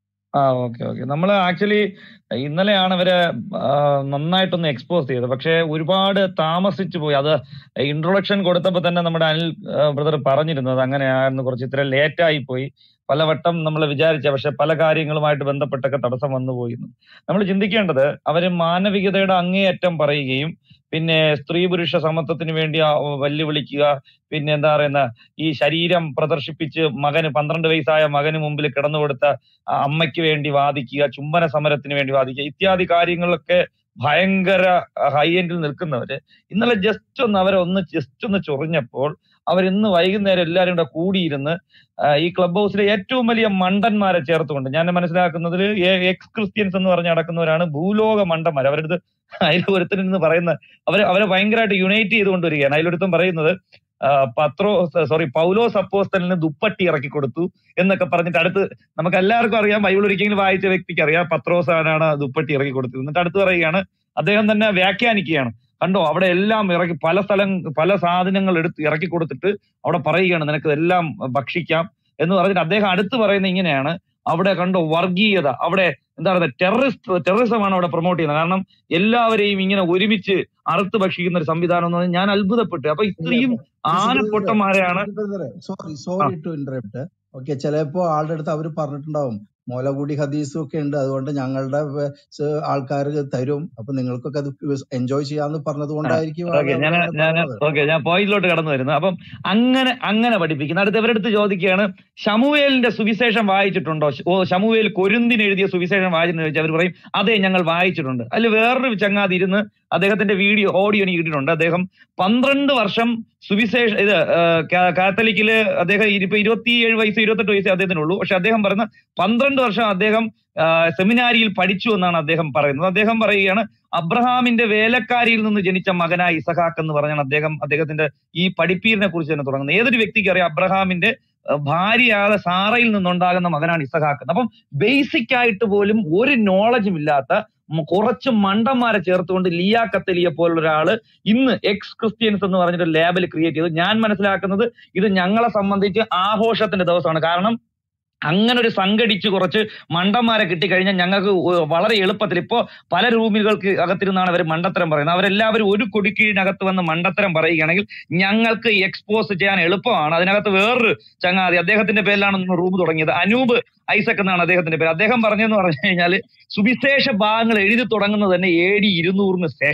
ആ ഓക്കെ ഓക്കെ നമ്മൾ ആക്ച്വലി ഇന്നലെയാണ് ഇവരെ ആ, നന്നായിട്ടൊന്ന് എക്സ്പോസ് ചെയ്തത് പക്ഷെ ഒരുപാട് താമസിച്ചു പോയി അത് ഇൻട്രൊഡക്ഷൻ കൊടുത്തപ്പോൾ തന്നെ നമ്മുടെ അനിൽ ബ്രദർ പറഞ്ഞിരുന്നു അത് അങ്ങനെയായിരുന്നു കുറച്ച് ഇത്ര ലേറ്റ് ആയി പോയി പലവട്ടം നമ്മൾ വിചാരിച്ച പക്ഷെ പല കാര്യങ്ങളുമായിട്ട് ബന്ധപ്പെട്ടൊക്കെ തടസ്സം വന്നു പോയി നമ്മൾ ചിന്തിക്കേണ്ടത് അവര് മാനവികതയുടെ അങ്ങേയറ്റം പറയുകയും പിന്നെ സ്ത്രീ പുരുഷ സമത്വത്തിന് വേണ്ടി ആ വെല്ലുവിളിക്കുക പിന്നെ എന്താ പറയുന്ന ഈ ശരീരം പ്രദർശിപ്പിച്ച് മകന് പന്ത്രണ്ട് വയസ്സായ മകന് മുമ്പിൽ കിടന്നു കൊടുത്ത ആ അമ്മയ്ക്ക് വേണ്ടി വാദിക്കുക ചുംബന സമരത്തിന് വേണ്ടി വാദിക്കുക ഇത്യാദി കാര്യങ്ങളിലൊക്കെ ഭയങ്കര ഹൈ എൻഡിൽ നിൽക്കുന്നവര് ഇന്നലെ ജസ്റ്റ് ഒന്ന് അവരെ ഒന്ന് ജസ്റ്റ് ഒന്ന് ചൊറിഞ്ഞപ്പോൾ അവർ ഇന്ന് വൈകുന്നേരം എല്ലാവരും കൂടെ കൂടിയിരുന്ന് ആ, ഈ ക്ലബ് ഹൗസിലെ ഏറ്റവും വലിയ മണ്ടന്മാരെ ചേർത്തുകൊണ്ട് ഞാൻ മനസ്സിലാക്കുന്നതിൽ എക്സ് ക്രിസ്ത്യൻസ് എന്ന് പറഞ്ഞ് നടക്കുന്നവരാണ് ഭൂലോക മണ്ടന്മാർ അവരുടെ അടുത്ത് അതിൽ ഒരുത്തൻ എന്ന് പറയുന്ന അവരെ അവരെ ഭയങ്കരമായിട്ട് യുണൈറ്റ് ചെയ്തുകൊണ്ട് വരികയാണ് അതിലൊരുത്തൻ പറയുന്നത് ആ, പത്രോ സോറി പൗലോസ് അപ്പോസ്തലിന് ദുപ്പട്ടി ഇറക്കി കൊടുത്തു എന്നൊക്കെ പറഞ്ഞിട്ട് അടുത്ത് നമുക്ക് എല്ലാവർക്കും അറിയാം ബൈബിൾ ഒരിക്കലും വായിച്ച വ്യക്തിക്ക് അറിയാം പത്രോസാനാണ് ദുപ്പട്ടി ഇറക്കി കൊടുത്തത് എന്നിട്ട് അടുത്ത് പറയുകയാണ് അദ്ദേഹം തന്നെ വ്യാഖ്യാനിക്കുകയാണ് കണ്ടോ അവിടെ എല്ലാം ഇറക്കി പല സ്ഥലം പല സാധനങ്ങൾ എടുത്ത് ഇറക്കി കൊടുത്തിട്ട് അവിടെ പറയുകയാണ് നിനക്ക് എല്ലാം ഭക്ഷിക്കാം എന്ന് പറഞ്ഞിട്ട് അദ്ദേഹം അടുത്ത് പറയുന്ന ഇങ്ങനെയാണ് അവിടെ കണ്ടോ വർഗീയത അവിടെ എന്താ പറയുക ടെററിസ്റ്റ് ടെററിസമാണ് അവിടെ പ്രൊമോട്ട് ചെയ്യുന്നത് കാരണം എല്ലാവരെയും ഇങ്ങനെ ഒരുമിച്ച് അറുത്ത് ഭക്ഷിക്കുന്ന ഒരു സംവിധാനം എന്ന് പറഞ്ഞാൽ ഞാൻ അത്ഭുതപ്പെട്ടു അപ്പൊ ഇല്ല ഇത്രയും ബ്രദറെ ആനപ്പൊട്ടന്മാരെയാണ് ബ്രദറെ സോറി ആ സോറി ടു ഇന്ററപ്റ്റ് ഓക്കെ ചിലപ്പോ ആളുടെ അടുത്ത് അവർ പറഞ്ഞിട്ടുണ്ടാവും മോലകൂടി ഹദീസും ഒക്കെ ഉണ്ട് അതുകൊണ്ട് ഞങ്ങളുടെ ആൾക്കാർ തരും അപ്പൊ നിങ്ങൾക്കൊക്കെ അത് എൻജോയ് ചെയ്യാന്ന് പറഞ്ഞത് കൊണ്ടായിരിക്കും ഓക്കെ ആളുകൾ ഞാൻ അങ്ങനെ ഞാൻ പറഞ്ഞത് ഓക്കെ ഞാൻ പോയിന്റിലോട്ട് കടന്നു വരുന്നു അപ്പം അങ്ങനെ അങ്ങനെ പഠിപ്പിക്കുന്നു അടുത്ത് ഇവരടുത്ത് ചോദിക്കുകയാണ് ഷമുവേലിന്റെ സുവിശേഷം വായിച്ചിട്ടുണ്ടോ ഓ ഷമുവേൽ കൊരുന്തിന് എഴുതിയ സുവിശേഷം വായിച്ചിട്ടുണ്ടോ ചോദിച്ചാൽ അവർ പറയും അതെ ഞങ്ങൾ വായിച്ചിട്ടുണ്ട് അതിൽ വേറൊരു ചങ്ങാതി ഇരുന്ന് അദ്ദേഹത്തിന്റെ വീഡിയോ ഓഡിയോ എനിക്ക് കിട്ടിയിട്ടുണ്ട് അദ്ദേഹം പന്ത്രണ്ട് വർഷം സുവിശേഷ ഇത് ആ, കാ- കാത്തലിക്കില് അദ്ദേഹം ഇപ്പൊ ഇരുപത്തിയേഴ് വയസ്സ് ഇരുപത്തെട്ട് വയസ്സേ അദ്ദേഹത്തിനുള്ളൂ പക്ഷെ അദ്ദേഹം പറയുന്ന പന്ത്രണ്ട് വർഷം അദ്ദേഹം ആ, സെമിനാരിയിൽ പഠിച്ചു എന്നാണ് അദ്ദേഹം പറയുന്നത് അദ്ദേഹം പറയുകയാണ് അബ്രഹാമിന്റെ വേലക്കാരിയിൽ നിന്ന് ജനിച്ച മകനായ ഇസഹാക്ക് എന്ന് പറഞ്ഞാണ് അദ്ദേഹം അദ്ദേഹത്തിന്റെ ഈ പഠിപ്പീരിനെ കുറിച്ച് തന്നെ തുടങ്ങുന്നത് ഏതൊരു വ്യക്തിക്ക് അറിയാം അബ്രഹാമിന്റെ അഹ് ഭാര്യയായ സാറയിൽ നിന്നുണ്ടാകുന്ന മകനാണ് ഇസഹാക്ക് അപ്പം ബേസിക് ആയിട്ട് പോലും ഒരു നോളജും ഇല്ലാത്ത മ- കുറച്ച് മണ്ടന്മാരെ ചേർത്തുകൊണ്ട് ലിയ കത്തലിയെ പോലുള്ള ഒരാള് ഇന്ന് എക്സ് ക്രിസ്ത്യൻസ് എന്ന് പറഞ്ഞിട്ട് ലേബൽ ക്രിയേറ്റ് ചെയ്തു ഞാൻ മനസ്സിലാക്കുന്നത് ഇത് ഞങ്ങളെ സംബന്ധിച്ച് ആഘോഷത്തിന്റെ ദിവസമാണ് കാരണം അങ്ങനെ ഒരു സംഘടിച്ച് കുറച്ച് മണ്ടന്മാരെ കിട്ടിക്കഴിഞ്ഞാൽ ഞങ്ങൾക്ക് ഒ- വളരെ എളുപ്പത്തിൽ ഇപ്പോ പല റൂമുകൾക്ക് അകത്തിരുന്നാണ് അവർ മണ്ടത്തരം പറയുന്നത് അവരെല്ലാവരും ഒരു കൊടിക്കീഴിനകത്ത് വന്ന് മണ്ടത്തരം പറയുകയാണെങ്കിൽ ഞങ്ങൾക്ക് എക്സ്പോസ് ചെയ്യാൻ എളുപ്പമാണ് അതിനകത്ത് വേറൊരു ചങ്ങാതി അദ്ദേഹത്തിന്റെ പേരിലാണ് റൂം തുടങ്ങിയത് അനൂപ് ഐസക് എന്നാണ് അദ്ദേഹത്തിന്റെ പേര് അദ്ദേഹം പറഞ്ഞതെന്ന് പറഞ്ഞു കഴിഞ്ഞാൽ സുവിശേഷ ഭാഗങ്ങൾ എഴുതി തുടങ്ങുന്നത് തന്നെ എ ഡി ഇരുന്നൂറിന് ശേഷം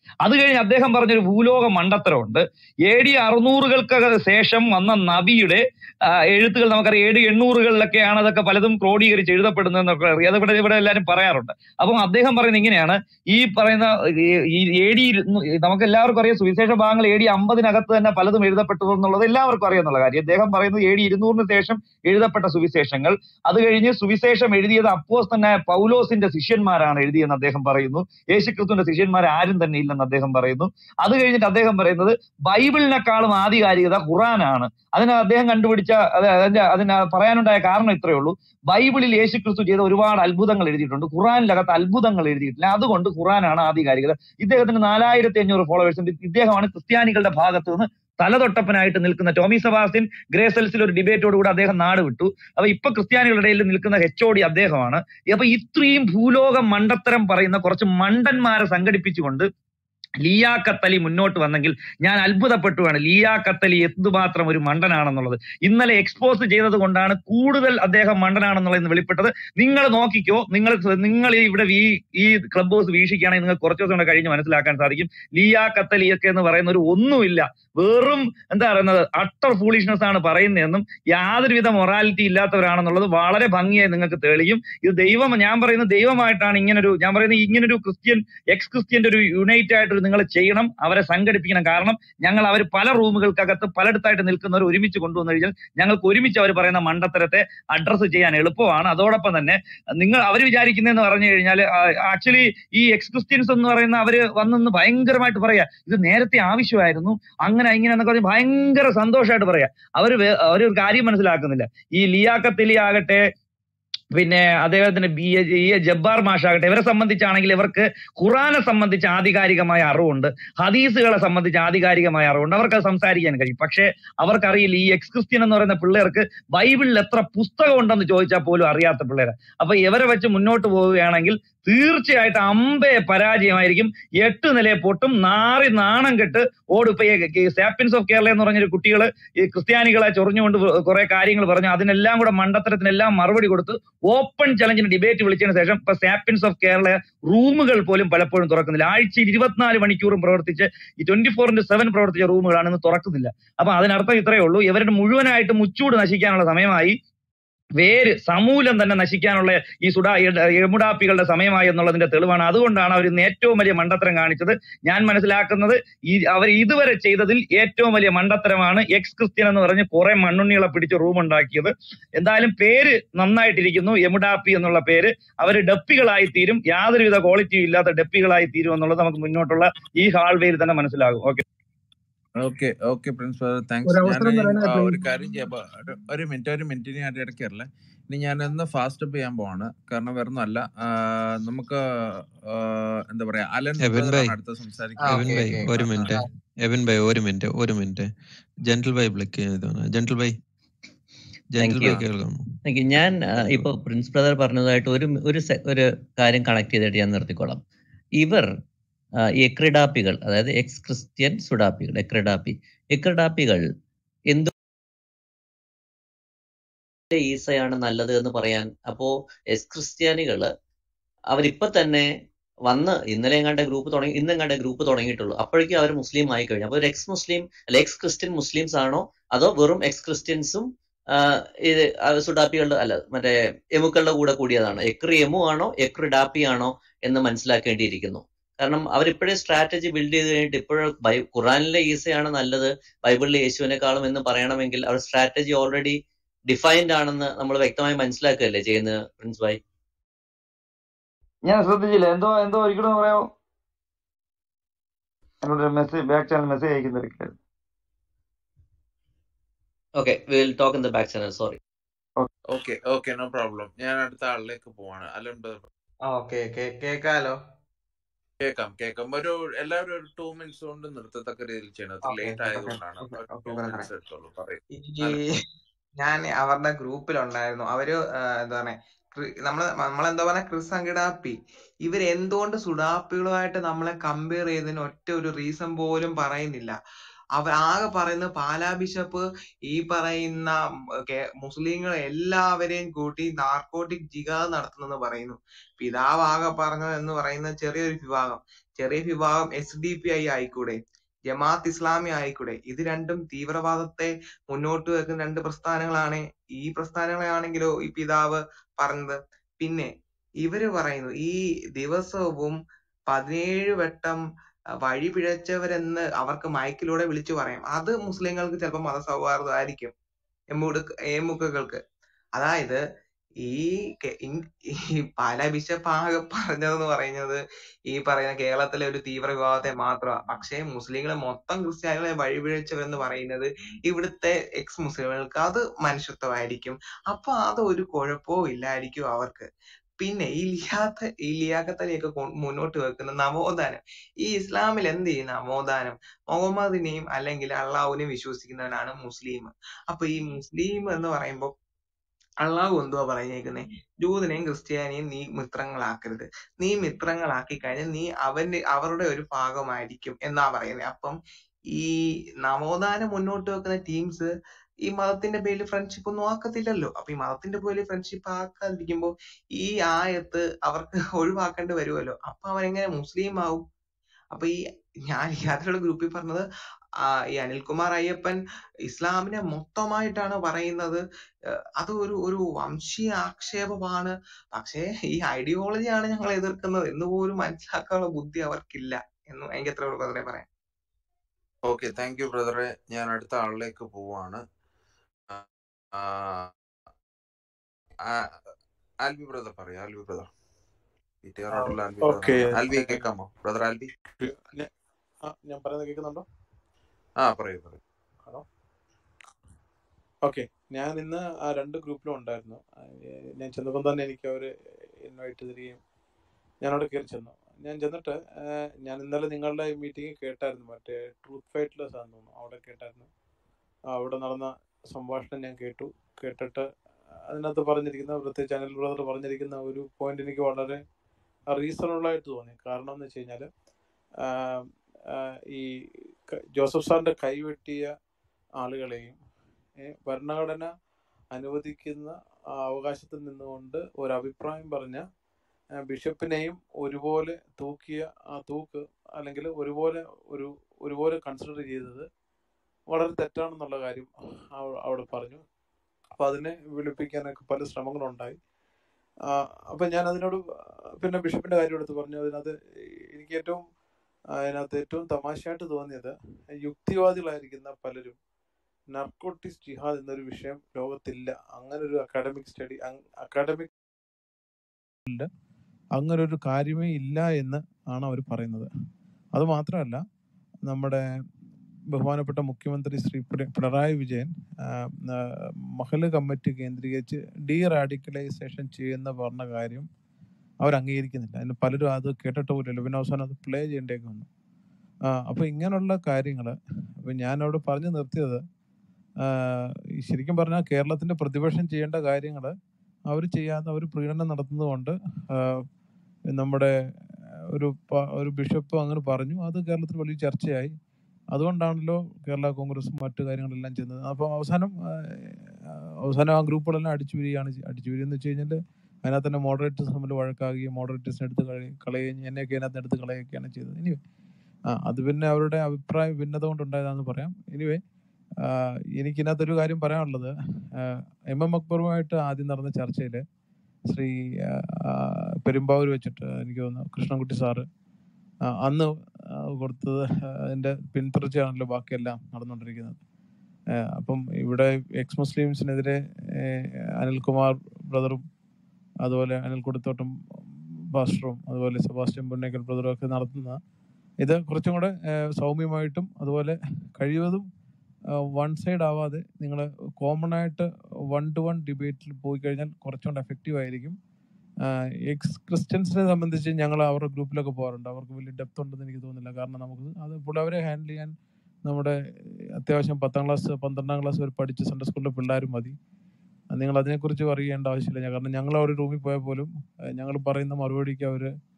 അത് കഴിഞ്ഞ് അദ്ദേഹം പറഞ്ഞൊരു ഭൂലോക മണ്ടത്തരമുണ്ട് എ ഡി അറുന്നൂറുകൾക്ക് ശേഷം വന്ന നബിയുടെ ആ, എഴുത്തുകൾ നമുക്കറിയാം എ ഡി എണ്ണൂറുകളിലൊക്കെയാണ് അതൊക്കെ പലതും ക്രോഡീകരിച്ച് എഴുതപ്പെടുന്നതെന്നൊക്കെ അറിയാം അത് ഇവിടെ ഇവിടെ എല്ലാവരും പറയാറുണ്ട് അപ്പം അദ്ദേഹം പറയുന്നത് ഇങ്ങനെയാണ് ഈ പറയുന്ന ഈ എ ഡി നമുക്ക് എല്ലാവർക്കും അറിയാം സുവിശേഷ ഭാഗങ്ങൾ എ ഡി അമ്പതിനകത്ത് തന്നെ പലതും എഴുതപ്പെട്ടു എന്നുള്ളത് എല്ലാവർക്കും അറിയാന്നുള്ള കാര്യം അദ്ദേഹം പറയുന്നത് എ ഡി ഇരുന്നൂറിന് ശേഷം എഴുതപ്പെട്ട സുവിശേഷങ്ങൾ അത് കഴിഞ്ഞ് സുവിശേഷം എഴുതിയത് അപ്പോസ് തന്നെ പൗലോസിന്റെ ശിഷ്യന്മാരാണ് എഴുതിയെന്ന് അദ്ദേഹം പറയുന്നു യേശുക്രിസ്തുവിന്റെ ശിഷ്യന്മാർ ആരും തന്നെ ഇല്ലെന്ന് അദ്ദേഹം പറയുന്നു അത് കഴിഞ്ഞിട്ട് അദ്ദേഹം പറയുന്നത് ബൈബിളിനെക്കാളും ആധികാരികത ഖുറാനാണ് അതിന് അദ്ദേഹം കണ്ടുപിടിച്ച അത് അതിന്റെ അതിന് പറയാനുണ്ടായ കാരണം ഇത്രയേ ഉള്ളൂ ബൈബിളിൽ യേശുക്രിസ്തു ചെയ്ത ഒരുപാട് അത്ഭുതങ്ങൾ എഴുതിയിട്ടുണ്ട് ഖുറാനിലകത്ത് അത്ഭുതങ്ങൾ എഴുതിയിട്ടില്ല അതുകൊണ്ട് ഖുറാനാണ് ആധികാരികത ഇദ്ദേഹത്തിന് നാലായിരത്തി അഞ്ഞൂറ് ഫോളോവേഴ്സ് ഉണ്ട് ഇദ്ദേഹമാണ് ക്രിസ്ത്യാനികളുടെ ഭാഗത്ത് നിന്ന് തലതൊട്ടപ്പനായിട്ട് നിൽക്കുന്ന ടോമി സെബാസ്റ്റ്യൻ ഗ്രേസൽസിൽ ഒരു ഡിബേറ്റോടുകൂടി അദ്ദേഹം നാട് വിട്ടു അപ്പൊ ഇപ്പൊ ക്രിസ്ത്യാനികളുടെ ഇടയിൽ നിൽക്കുന്ന എച്ച് ഒ ഡി അദ്ദേഹമാണ് അപ്പൊ ഇത്രയും ഭൂലോക മണ്ടത്തരം പറയുന്ന കുറച്ച് മണ്ടന്മാരെ സംഘടിപ്പിച്ചുകൊണ്ട് ലിയാ കത്തലി മുന്നോട്ട് വന്നെങ്കിൽ ഞാൻ അത്ഭുതപ്പെട്ടുവാണ് ലിയാ കത്തലി എന്തുമാത്രം ഒരു മണ്ടനാണെന്നുള്ളത് ഇന്നലെ എക്സ്പോസ് ചെയ്തത് കൊണ്ടാണ് കൂടുതൽ അദ്ദേഹം മണ്ടനാണെന്നുള്ളത് വെളിപ്പെട്ടത് നിങ്ങൾ നോക്കിക്കോ നിങ്ങൾ നിങ്ങൾ ഈ ഇവിടെ ഈ ഈ ക്ലബ് ഹൗസ് വീക്ഷിക്കുകയാണെങ്കിൽ നിങ്ങൾക്ക് കുറച്ച് ദിവസം കൂടെ കഴിഞ്ഞ് മനസ്സിലാക്കാൻ സാധിക്കും ലിയാ കത്തലിയൊക്കെ എന്ന് പറയുന്ന ഒരു ഒന്നുമില്ല വെറും എന്താ പറയുന്നത് അട്ടർ ഫൂളിഷ്നെസ് ആണ് പറയുന്നതെന്നും യാതൊരുവിധ മൊറാലിറ്റി ഇല്ലാത്തവരാണെന്നുള്ളത് വളരെ ഭംഗിയായി നിങ്ങൾക്ക് തെളിയും ഇത് ദൈവം ഞാൻ പറയുന്നത് ദൈവമായിട്ടാണ് ഇങ്ങനൊരു ഞാൻ പറയുന്നത് ഇങ്ങനൊരു ക്രിസ്ത്യൻ എക്സ് ക്രിസ്ത്യന്റെ ഒരു യുണൈറ്റ് ആയിട്ട് നിങ്ങൾ ചെയ്യണം അവരെ സംഘടിപ്പിക്കണം കാരണം ഞങ്ങൾ അവർ പല റൂമുകൾക്കകത്ത് പലയിടത്തായിട്ട് നിൽക്കുന്നവർ ഒരുമിച്ച് കൊണ്ടുവന്നു കഴിഞ്ഞാൽ ഞങ്ങൾക്ക് ഒരുമിച്ച് അവർ പറയുന്ന മണ്ടത്തരത്തെ അഡ്രസ്സ് ചെയ്യാൻ എളുപ്പമാണ് അതോടൊപ്പം തന്നെ നിങ്ങൾ അവർ വിചാരിക്കുന്നതെന്ന് പറഞ്ഞു കഴിഞ്ഞാൽ ആക്ച്വലി ഈ എക്സ് ക്രിസ്ത്യൻസ് എന്ന് പറയുന്ന അവര് വന്നെന്ന് ഭയങ്കരമായിട്ട് പറയാ ഇത് നേരത്തെ ആവശ്യമായിരുന്നു അങ്ങനെ ഇങ്ങനെ എന്നൊക്കെ പറഞ്ഞ് ഭയങ്കര സന്തോഷമായിട്ട് പറയാ അവര് വേ- അവര് ഒരു കാര്യം മനസ്സിലാക്കുന്നില്ല ഈ ലിയാക്കത്തലി ആകട്ടെ പിന്നെ അദ്ദേഹത്തിന് ബി എ ഈ ജബ്ബാർ മാഷാകട്ടെ ഇവരെ സംബന്ധിച്ചാണെങ്കിൽ ഇവർക്ക് ഖുറാനെ സംബന്ധിച്ച് ആധികാരികമായ അറിവുണ്ട് ഹദീസുകളെ സംബന്ധിച്ച് ആധികാരികമായ അറിവുണ്ട് അവർക്ക് അത് സംസാരിക്കാൻ കഴിയും പക്ഷേ അവർക്കറിയില്ല ഈ എക്സ് ക്രിസ്ത്യൻ എന്ന് പറയുന്ന പിള്ളേർക്ക് ബൈബിളിൽ എത്ര പുസ്തകം ഉണ്ടെന്ന് ചോദിച്ചാൽ പോലും അറിയാത്ത പിള്ളേരെ അപ്പൊ ഇവരെ വെച്ച് മുന്നോട്ട് പോവുകയാണെങ്കിൽ തീർച്ചയായിട്ടും അമ്പേ പരാജയമായിരിക്കും എട്ട് നിലയെ പൊട്ടും നാറി നാണം കെട്ട് ഓടും ഇപ്പൊ സാപ്പിൻസ് ഓഫ് കേരള എന്ന് പറഞ്ഞൊരു കുട്ടികള് ഈ ക്രിസ്ത്യാനികളെ ചൊറിഞ്ഞുകൊണ്ട് കുറെ കാര്യങ്ങൾ പറഞ്ഞു അതിനെല്ലാം കൂടെ മണ്ടത്തരത്തിനെല്ലാം മറുപടി കൊടുത്ത് ഓപ്പൺ ചലഞ്ചിന് ഡിബേറ്റ് വിളിച്ചതിന് ശേഷം ഇപ്പൊ സാപ്പിൻസ് ഓഫ് കേരള റൂമുകൾ പോലും പലപ്പോഴും തുറക്കുന്നില്ല ആഴ്ചയിൽ ഇരുപത്തിനാല് മണിക്കൂറും പ്രവർത്തിച്ച് ഈ ട്വന്റി ഫോർ ഇന്റു സെവൻ പ്രവർത്തിച്ച റൂമുകളാണ് ഇന്ന് തുറക്കുന്നില്ല അപ്പൊ അതിനർത്ഥം ഇത്രയേ ഉള്ളൂ ഇവരുടെ മുഴുവനായിട്ട് മുച്ചൂട് നശിക്കാനുള്ള സമയമായി വേര് സമൂലം തന്നെ നശിക്കാനുള്ള ഈ സുഡാ എമുടാപ്പികളുടെ സമയമായി എന്നുള്ളതിന്റെ തെളിവാണ് അതുകൊണ്ടാണ് അവർ ഇന്ന് ഏറ്റവും വലിയ മണ്ടത്തരം കാണിച്ചത് ഞാൻ മനസ്സിലാക്കുന്നത് ഈ അവർ ഇതുവരെ ചെയ്തതിൽ ഏറ്റവും വലിയ മണ്ടത്തരമാണ് എക്സ് ക്രിസ്ത്യൻ എന്ന് പറഞ്ഞ് കുറെ മണ്ണുണ്ണികളെ പിടിച്ച് റൂം ഉണ്ടാക്കിയത് എന്തായാലും പേര് നന്നായിട്ടിരിക്കുന്നു എമുഡാപ്പി എന്നുള്ള പേര് അവർ ഡപ്പികളായി തീരും യാതൊരുവിധ ക്വാളിറ്റിയും ഇല്ലാത്ത ഡപ്പികളായി തീരും എന്നുള്ളത് നമുക്ക് മുന്നോട്ടുള്ള ഈ ഹാൾവേയിൽ തന്നെ മനസ്സിലാകും ഓക്കെ ഓക്കെ ഓക്കെ പ്രിൻസിപ്പൽ ഒരു താങ്ക്സ് ഞാൻ അവസരം തരാനാ ആ, ഒരു പ്ലീസ് കാര്യം ചെയ്യാം അപ്പൊ ഒരു ഒരു മിനിറ്റ് ഒരു മിനിറ്റ് ഞാൻ ഇടയ്ക്കറില്ല ഇനി ഞാൻ ഒന്ന് ഫാസ്റ്റ് അപ്പ് ചെയ്യാൻ പോവാണ് കാരണം വേറെ ഒന്നുമല്ല ആ, നമുക്ക് ആ, എന്താ പറയാ അലൻ എബിൻ ബ്രദർ ഭായ് ആണ് അടുത്ത എബിൻ സംസാരിക്കുന്നത് ഭായ് ഒരു മിനിറ്റ് എബിൻ ഭായ് ഒരു മിനിറ്റ് ഒരു മിനിറ്റ് ജെന്റിൽ ഭായ് ബ്ലിക്ക് ചെയ്താണ് ജെന്റിൽ ഭായ് താങ്ക് ജെന്റിൽ യു ഭായ് കേൾക്കാമോ താങ്ക് യു ഞാൻ ആ, ഇപ്പൊ പ്രിൻസ് ബ്രദർ പറഞ്ഞതായിട്ട് ഒരു ഒരു സെ- ഒരു കാര്യം കണക്ട് ചെയ്തിട്ട് ഞാൻ നിർത്തിക്കോളാം ഇവർ ആ, ഈ എക്രിഡാപ്പികൾ അതായത് എക്സ് ക്രിസ്ത്യൻ സുഡാപ്പികൾ എക്രിഡാപ്പി എക്രിഡാപ്പികൾ എന്ത് ഈസയാണ് നല്ലത് എന്ന് പറയാൻ അപ്പോ എക്സ് ക്രിസ്ത്യാനികള് അവരിപ്പൊ തന്നെ വന്ന് ഇന്നലെ എങ്ങാണ്ട് ഗ്രൂപ്പ് തുടങ്ങി ഇന്ന് എങ്ങാണ്ട് ഗ്രൂപ്പ് തുടങ്ങിയിട്ടുള്ളൂ അപ്പോഴേക്കും അവർ മുസ്ലിം ആയി കഴിഞ്ഞു അപ്പൊ ഒരു എക്സ് മുസ്ലിം അല്ല എക്സ് ക്രിസ്ത്യൻ മുസ്ലിംസ് ആണോ അതോ വെറും എക്സ് ക്രിസ്ത്യൻസും ഇത് ആ സുഡാപ്പികളുടെ അല്ല മറ്റേ എമുക്കളുടെ കൂടെ കൂടിയതാണോ എക്രി എമു ആണോ എക്രി ഡാപ്പി ആണോ എന്ന് മനസ്സിലാക്കേണ്ടിയിരിക്കുന്നു കാരണം അവരിപ്പോഴേ സ്ട്രാറ്റജി ബിൽഡ് ചെയ്ത് കഴിഞ്ഞിട്ട് ഇപ്പോഴും ബൈ ഖുറാനിലെ ഈസയാണ് നല്ലത് ബൈബിളിലെ യേശുവിനെക്കാളും എന്ന് പറയണമെങ്കിൽ അവർ സ്ട്രാറ്റജി ഓൾറെഡി ഡിഫൈൻഡ് ആണെന്ന് നമ്മൾ വ്യക്തമായി മനസ്സിലാക്കുകയല്ലേ ചെയ്യുന്നത് പ്രിൻസ് ഭായ് ഞാൻ ശ്രദ്ധിച്ചില്ല എന്തോ എന്തോ ഒരിക്കലും പറയാമോ എന്നോട് മെസ്സേജ് ബാക്ക് ചാനൽ മെസ്സേജ് അയക്കുന്നില്ല okay will talk in the back channel sorry okay okay no problem ഞാൻ അടുത്ത ആളിലേക്ക് പോവാണ് അലൻ ബ്രദർ ഓക്കെ കേക്കാലോ കേക്കാം കേക്കാം ഒരു എല്ലാവരും ഒരു ടൂ മിനിറ്റ്സ് കൊണ്ട് നിർത്തത്തക്ക രീതിയിൽ ചെയ്യണം ഓക്കെ ലേറ്റ് ഓക്കെ ആയതുകൊണ്ടാണ് ഓക്കെ ഓക്കെ ടൂ ബ്രദറെ മിനിറ്റ്സ് എടുത്തോളൂ പറയൂ ഈ അലൻ ഞാൻ അവരുടെ ഗ്രൂപ്പിലുണ്ടായിരുന്നു അവര് ആ, എന്താ പറയാ നമ്മള് നമ്മളെന്താ പറയാ ക്രിസ് അങ്കിടാപ്പി ഇവർ എന്തുകൊണ്ട് സുഡാപ്പികളുമായിട്ട് നമ്മളെ കമ്പയർ ചെയ്തതിന് ഒറ്റ ഒരു റീസൺ പോലും പറയുന്നില്ല അവർ ആകെ പറയുന്ന പാലാ ബിഷപ്പ് ഈ പറയുന്ന ഉം, കേ- മുസ്ലിങ്ങളെ എല്ലാവരെയും കൂട്ടി നാർക്കോട്ടിക് ജിഹാദ് നടത്തുന്നെന്ന് പറയുന്നു പിതാവ് ആകെ പറഞ്ഞത് എന്ന് പറയുന്ന ചെറിയൊരു വിഭാഗം ചെറിയ വിഭാഗം എസ് ഡി പി ഐ ആയിക്കൂടെ ജമാഅത്ത് ഇസ്ലാമി ആയിക്കൂടെ ഇത് രണ്ടും തീവ്രവാദത്തെ മുന്നോട്ട് വെക്കുന്ന രണ്ട് പ്രസ്ഥാനങ്ങളാണ് ഈ പ്രസ്ഥാനങ്ങളാണെങ്കിലോ ഈ പിതാവ് പറഞ്ഞത് പിന്നെ ഇവര് പറയുന്നു ഈ ദിവസവും പതിനേഴ് വട്ടം അഹ് വഴി പിഴച്ചവരെന്ന് അവർക്ക് മൈക്കിലൂടെ വിളിച്ചു പറയാം അത് മുസ്ലിങ്ങൾക്ക് ചിലപ്പോൾ മതസൗഹാർദ്ദമായിരിക്കും എമ്മുടുക്ക് എമുക്കുകൾക്ക് അതായത് ഈ കെ- ഇൻ- ഈ പല ബിഷപ്പ് ആകെ പറഞ്ഞതെന്ന് പറയുന്നത് ഈ പറയുന്ന കേരളത്തിലെ ഒരു തീവ്ര വിഭാഗത്തെ മാത്രമാണ് പക്ഷേ മുസ്ലിങ്ങളെ മൊത്തം ക്രിസ്ത്യാനികളെ വഴിപിഴച്ചവരെന്ന് പറയുന്നത് ഇവിടുത്തെ എക്സ് മുസ്ലിമുകൾക്ക് അത് മനുഷ്യത്വമായിരിക്കും അപ്പൊ അത് ഒരു കുഴപ്പവും ഇല്ലായിരിക്കും അവർക്ക് പിന്നെ ഈ ലിയാത്ത ഈ ലിയാഖത്തലിയൊക്കെ കൊ- മുന്നോട്ട് വെക്കുന്ന നവോത്ഥാനം ഈ ഇസ്ലാമിൽ എന്ത് ചെയ്യും നവോത്ഥാനം മുഹമ്മദിനെയും അല്ലെങ്കിൽ അള്ളാഹുവിനെയും വിശ്വസിക്കുന്നവനാണ് മുസ്ലിം അപ്പൊ ഈ മുസ്ലിം എന്ന് പറയുമ്പോൾ അള്ളാഹു എന്തുവാ പറഞ്ഞേക്കുന്നേ ജൂതനെയും ക്രിസ്ത്യാനിയും നീ മിത്രങ്ങളാക്കരുത് നീ മിത്രങ്ങളാക്കി കഴിഞ്ഞാൽ നീ അവന്റെ അവരുടെ ഒരു ഭാഗമായിരിക്കും എന്നാ പറയുന്നത് അപ്പം ഈ നവോത്ഥാനം മുന്നോട്ട് വെക്കുന്ന ടീംസ് ഈ മതത്തിന്റെ പേരിൽ ഫ്രണ്ട്ഷിപ്പ് ഒന്നും ആക്കത്തില്ലല്ലോ അപ്പൊ ഈ മതത്തിന്റെ പേരിൽ ഫ്രണ്ട്ഷിപ്പ് ആക്കാതിരിക്കുമ്പോ ഈ ആയത്ത് അവർക്ക് ഒഴിവാക്കേണ്ടി വരുമല്ലോ അപ്പൊ അവരെങ്ങനെ മുസ്ലിം ആവും അപ്പൊ ഈ ഞാൻ യാത്രയുടെ ഗ്രൂപ്പിൽ പറഞ്ഞത് ആ, ഈ അനിൽകുമാർ അയ്യപ്പൻ ഇസ്ലാമിനെ മൊത്തമായിട്ടാണ് പറയുന്നത് ഏഹ് അത് ഒരു ഒരു വംശീയ ആക്ഷേപമാണ് പക്ഷേ ഈ ഐഡിയോളജിയാണ് ഞങ്ങൾ എതിർക്കുന്നത് എന്ന് പോലും മനസ്സിലാക്കാനുള്ള ബുദ്ധി അവർക്കില്ല എന്ന് എനിക്ക് എത്ര വളരെ പറയാം ഓക്കെ താങ്ക് യു ബ്രദറെ ഞാൻ അടുത്ത ആളിലേക്ക് പോവാണ് ആ, ആ, ആ, ആൽബി ബ്രദർ പറയൂ ആൽബി ബ്രദർ പി ടി ആറോടുള്ള ആൽബി ബ്രദർ ഓക്കെ ആണ് ആൽബി കേൾക്കാമോ ബ്രദർ ആൽബി ഞാൻ പറയുന്നത് കേൾക്കുന്നുണ്ടോ ആ പറയൂ പറയൂ ഹലോ ഓക്കെ ഞാൻ ഇന്ന് ആ രണ്ട് ഗ്രൂപ്പിലും ഉണ്ടായിരുന്നു ആ, ഏ- ഞാൻ ചെന്നപ്പോൾ തന്നെ എനിക്ക് അവർ ഇൻവൈറ്റ് തരികയും ഞാൻ അവിടെ കയറി ചെന്നു ഞാൻ ചെന്നിട്ട് ആ, ഞാൻ ഇന്നലെ നിങ്ങളുടെ മീറ്റിംഗ് കേട്ടായിരുന്നു മറ്റേ ട്രൂത്ത് ഫൈറ്റ്ലെസ് ആണെന്ന് തോന്നുന്നു അവിടെ കേട്ടായിരുന്നു ആ, അവിടെ നടന്ന സംഭാഷണം ഞാൻ കേട്ടു കേട്ടിട്ട് അതിനകത്ത് പറഞ്ഞിരിക്കുന്ന പ്രത്യേകിച്ച് അനിൽ ബ്രദർ പറഞ്ഞിരിക്കുന്ന ഒരു പോയിന്റ് എനിക്ക് വളരെ റീസണബിൾ ആയിട്ട് തോന്നി കാരണം എന്ന് വെച്ച് കഴിഞ്ഞാൽ ഈ ക- ജോസഫ് സാറിന്റെ കൈവെട്ടിയ ആളുകളെയും ഏ, ഭരണഘടന അനുവദിക്കുന്ന ആ അവകാശത്തിൽ നിന്നുകൊണ്ട് ഒരു അഭിപ്രായം പറഞ്ഞ ആ, ബിഷപ്പിനെയും ഒരുപോലെ തൂക്കിയ ആ തൂക്ക് അല്ലെങ്കിൽ ഒരുപോലെ ഒരു ഒരുപോലെ കൺസിഡർ ചെയ്തത് വളരെ തെറ്റാണെന്നുള്ള കാര്യം അവ- അവിടെ പറഞ്ഞു അപ്പൊ അതിനെ വിളിപ്പിക്കാനൊക്കെ പല ശ്രമങ്ങളുണ്ടായി ആ, അപ്പൊ ഞാൻ അതിനോട് പിന്നെ ബിഷപ്പിന്റെ കാര്യം എടുത്ത് പറഞ്ഞു അതിനകത്ത് എനിക്ക് ഏറ്റവും അതിനകത്ത് ഏറ്റവും തമാശയായിട്ട് തോന്നിയത് യുക്തിവാദികളായിരിക്കുന്ന പലരും നർക്കോട്ടിക്സ് ജിഹാദ് എന്നൊരു വിഷയം ലോകത്തില്ല അങ്ങനെ ഒരു അക്കാഡമിക് സ്റ്റഡി അക്കാഡമിക് അങ്ങനെ ഒരു കാര്യമേ ഇല്ല എന്ന് ആണ് അവർ പറയുന്നത് അത് മാത്രമല്ല നമ്മുടെ ബഹുമാനപ്പെട്ട മുഖ്യമന്ത്രി ശ്രീ പിണ- പിണറായി വിജയൻ ആ, ആ, മഹല് കമ്മിറ്റി കേന്ദ്രീകരിച്ച് ഡീ റാഡിക്കലൈസേഷൻ ചെയ്യുന്ന പറഞ്ഞ കാര്യം അവർ അംഗീകരിക്കുന്നില്ല അതിന് പലരും അത് കേട്ടിട്ട് പോലും പിന്നെ അവസാനം അത് പ്ലേ ചെയ്യേണ്ടേക്ക് വന്നു ആ, അപ്പൊ ഇങ്ങനെയുള്ള കാര്യങ്ങൾ അപ്പൊ ഞാൻ അവിടെ പറഞ്ഞു നിർത്തിയത് ആ, ഈ ശരിക്കും പറഞ്ഞാൽ കേരളത്തിന്റെ പ്രതിപക്ഷം ചെയ്യേണ്ട കാര്യങ്ങൾ അവർ ചെയ്യാതെ അവർ പ്രീണനം നടത്തുന്നതുകൊണ്ട് ആ, നമ്മുടെ ഒരു പ- ഒരു ബിഷപ്പ് അങ്ങനെ പറഞ്ഞു അത് കേരളത്തിൽ വലിയ ചർച്ചയായി അതുകൊണ്ടാണല്ലോ കേരള കോൺഗ്രസും മറ്റു കാര്യങ്ങളെല്ലാം ചെയ്യുന്നത് അപ്പോൾ അവസാനം ആ, അവസാനം ആ ഗ്രൂപ്പുകളെല്ലാം അടിച്ചു പിരിയാണ് അടിച്ചു പിരിയെന്ന് വെച്ച് കഴിഞ്ഞാൽ അതിനകത്ത് തന്നെ മോഡറേറ്റേഴ്സ് തമ്മിൽ വഴക്കാകുകയും മോഡറേറ്റേഴ്സിനെ എടുത്ത് കളി കളയുകയും എന്നെയൊക്കെ അതിനകത്ത് എടുത്ത് കളയുകയൊക്കെയാണ് ചെയ്തത് എനിവേ ആ അത് പിന്നെ അവരുടെ അഭിപ്രായ ഭിന്നത കൊണ്ടുണ്ടായതാണെന്ന് പറയാം എനിവേ എനിക്കിതിനകത്തൊരു കാര്യം പറയാനുള്ളത് എം എം അക്ബറുമായിട്ട് ആദ്യം നടന്ന ചർച്ചയിൽ ശ്രീ ആ, ആ, പെരുമ്പാവൂർ വെച്ചിട്ട് എനിക്ക് തോന്നുന്നു കൃഷ്ണൻകുട്ടി സാറ് ആ, അന്ന് ആ, കൊടുത്തത് അതിന്റെ പിന്തുടർച്ചയാണല്ലോ ബാക്കിയെല്ലാം നടന്നുകൊണ്ടിരിക്കുന്നത് ആ, അപ്പം ഇവിടെ എക്സ് മുസ്ലിംസിനെതിരെ ഏ, അനിൽകുമാർ ബ്രദറും അതുപോലെ അനിൽ കൊടുത്തോട്ടും പാസ്റ്ററും അതുപോലെ സെബാസ്റ്റ്യൻ പുന്നേക്കൽ ബ്രദറും ഒക്കെ നടത്തുന്ന ഇത് കുറച്ചും കൂടെ ആ, സൗമ്യമായിട്ടും അതുപോലെ കഴിവതും വൺ സൈഡ് ആവാതെ നിങ്ങൾ കോമൺ ആയിട്ട് വൺ ടു വൺ ഡിബേറ്റിൽ പോയി കഴിഞ്ഞാൽ കുറച്ചുകൂടെ എഫക്റ്റീവ് ആയിരിക്കും എക്സ് ക്രിസ്ത്യൻസിനെ സംബന്ധിച്ച് ഞങ്ങൾ അവരുടെ ഗ്രൂപ്പിലൊക്കെ പോകാറുണ്ട് അവർക്ക് വലിയ ഡെപ്ത് ഉണ്ടെന്ന് എനിക്ക് തോന്നുന്നില്ല കാരണം നമുക്ക് അത് ഇപ്പോൾ അവരെ ഹാൻഡിൽ ചെയ്യാൻ നമ്മുടെ അത്യാവശ്യം പത്താം ക്ലാസ് പന്ത്രണ്ടാം ക്ലാസ് വരെ പഠിച്ച സൺഡേ സ്കൂളിലെ പിള്ളേരും മതി നിങ്ങൾ അതിനെക്കുറിച്ച് അറിയേണ്ട ആവശ്യമില്ല ഞാൻ- കാരണം ഞങ്ങൾ അവർ റൂമിൽ പോയാൽ പോലും ഞങ്ങൾ പറയുന്ന മറുപടിക്ക് അവർ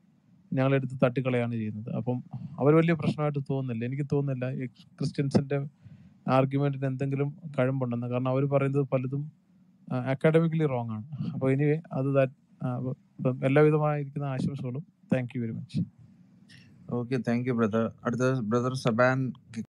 ഞങ്ങളെടുത്ത് തട്ടിക്കളയാണ് ചെയ്യുന്നത് അപ്പം അവർ വലിയ പ്രശ്നമായിട്ട് തോന്നുന്നില്ല എനിക്ക് തോന്നുന്നില്ല ഈ ക്രിസ്ത്യൻസിന്റെ ആർഗ്യുമെന്റിന് എന്തെങ്കിലും കഴമ്പുണ്ടെന്ന് കാരണം അവർ പറയുന്നത് പലതും അക്കാഡമിക്കലി റോങ് ആണ് അപ്പോൾ ഇനി അത് that- ആ, അപ്പം എല്ലാവിധമായിരിക്കുന്ന ആശംസകളും thank you very much okay thank you brother അടുത്ത ബ്രദർ സബാൻ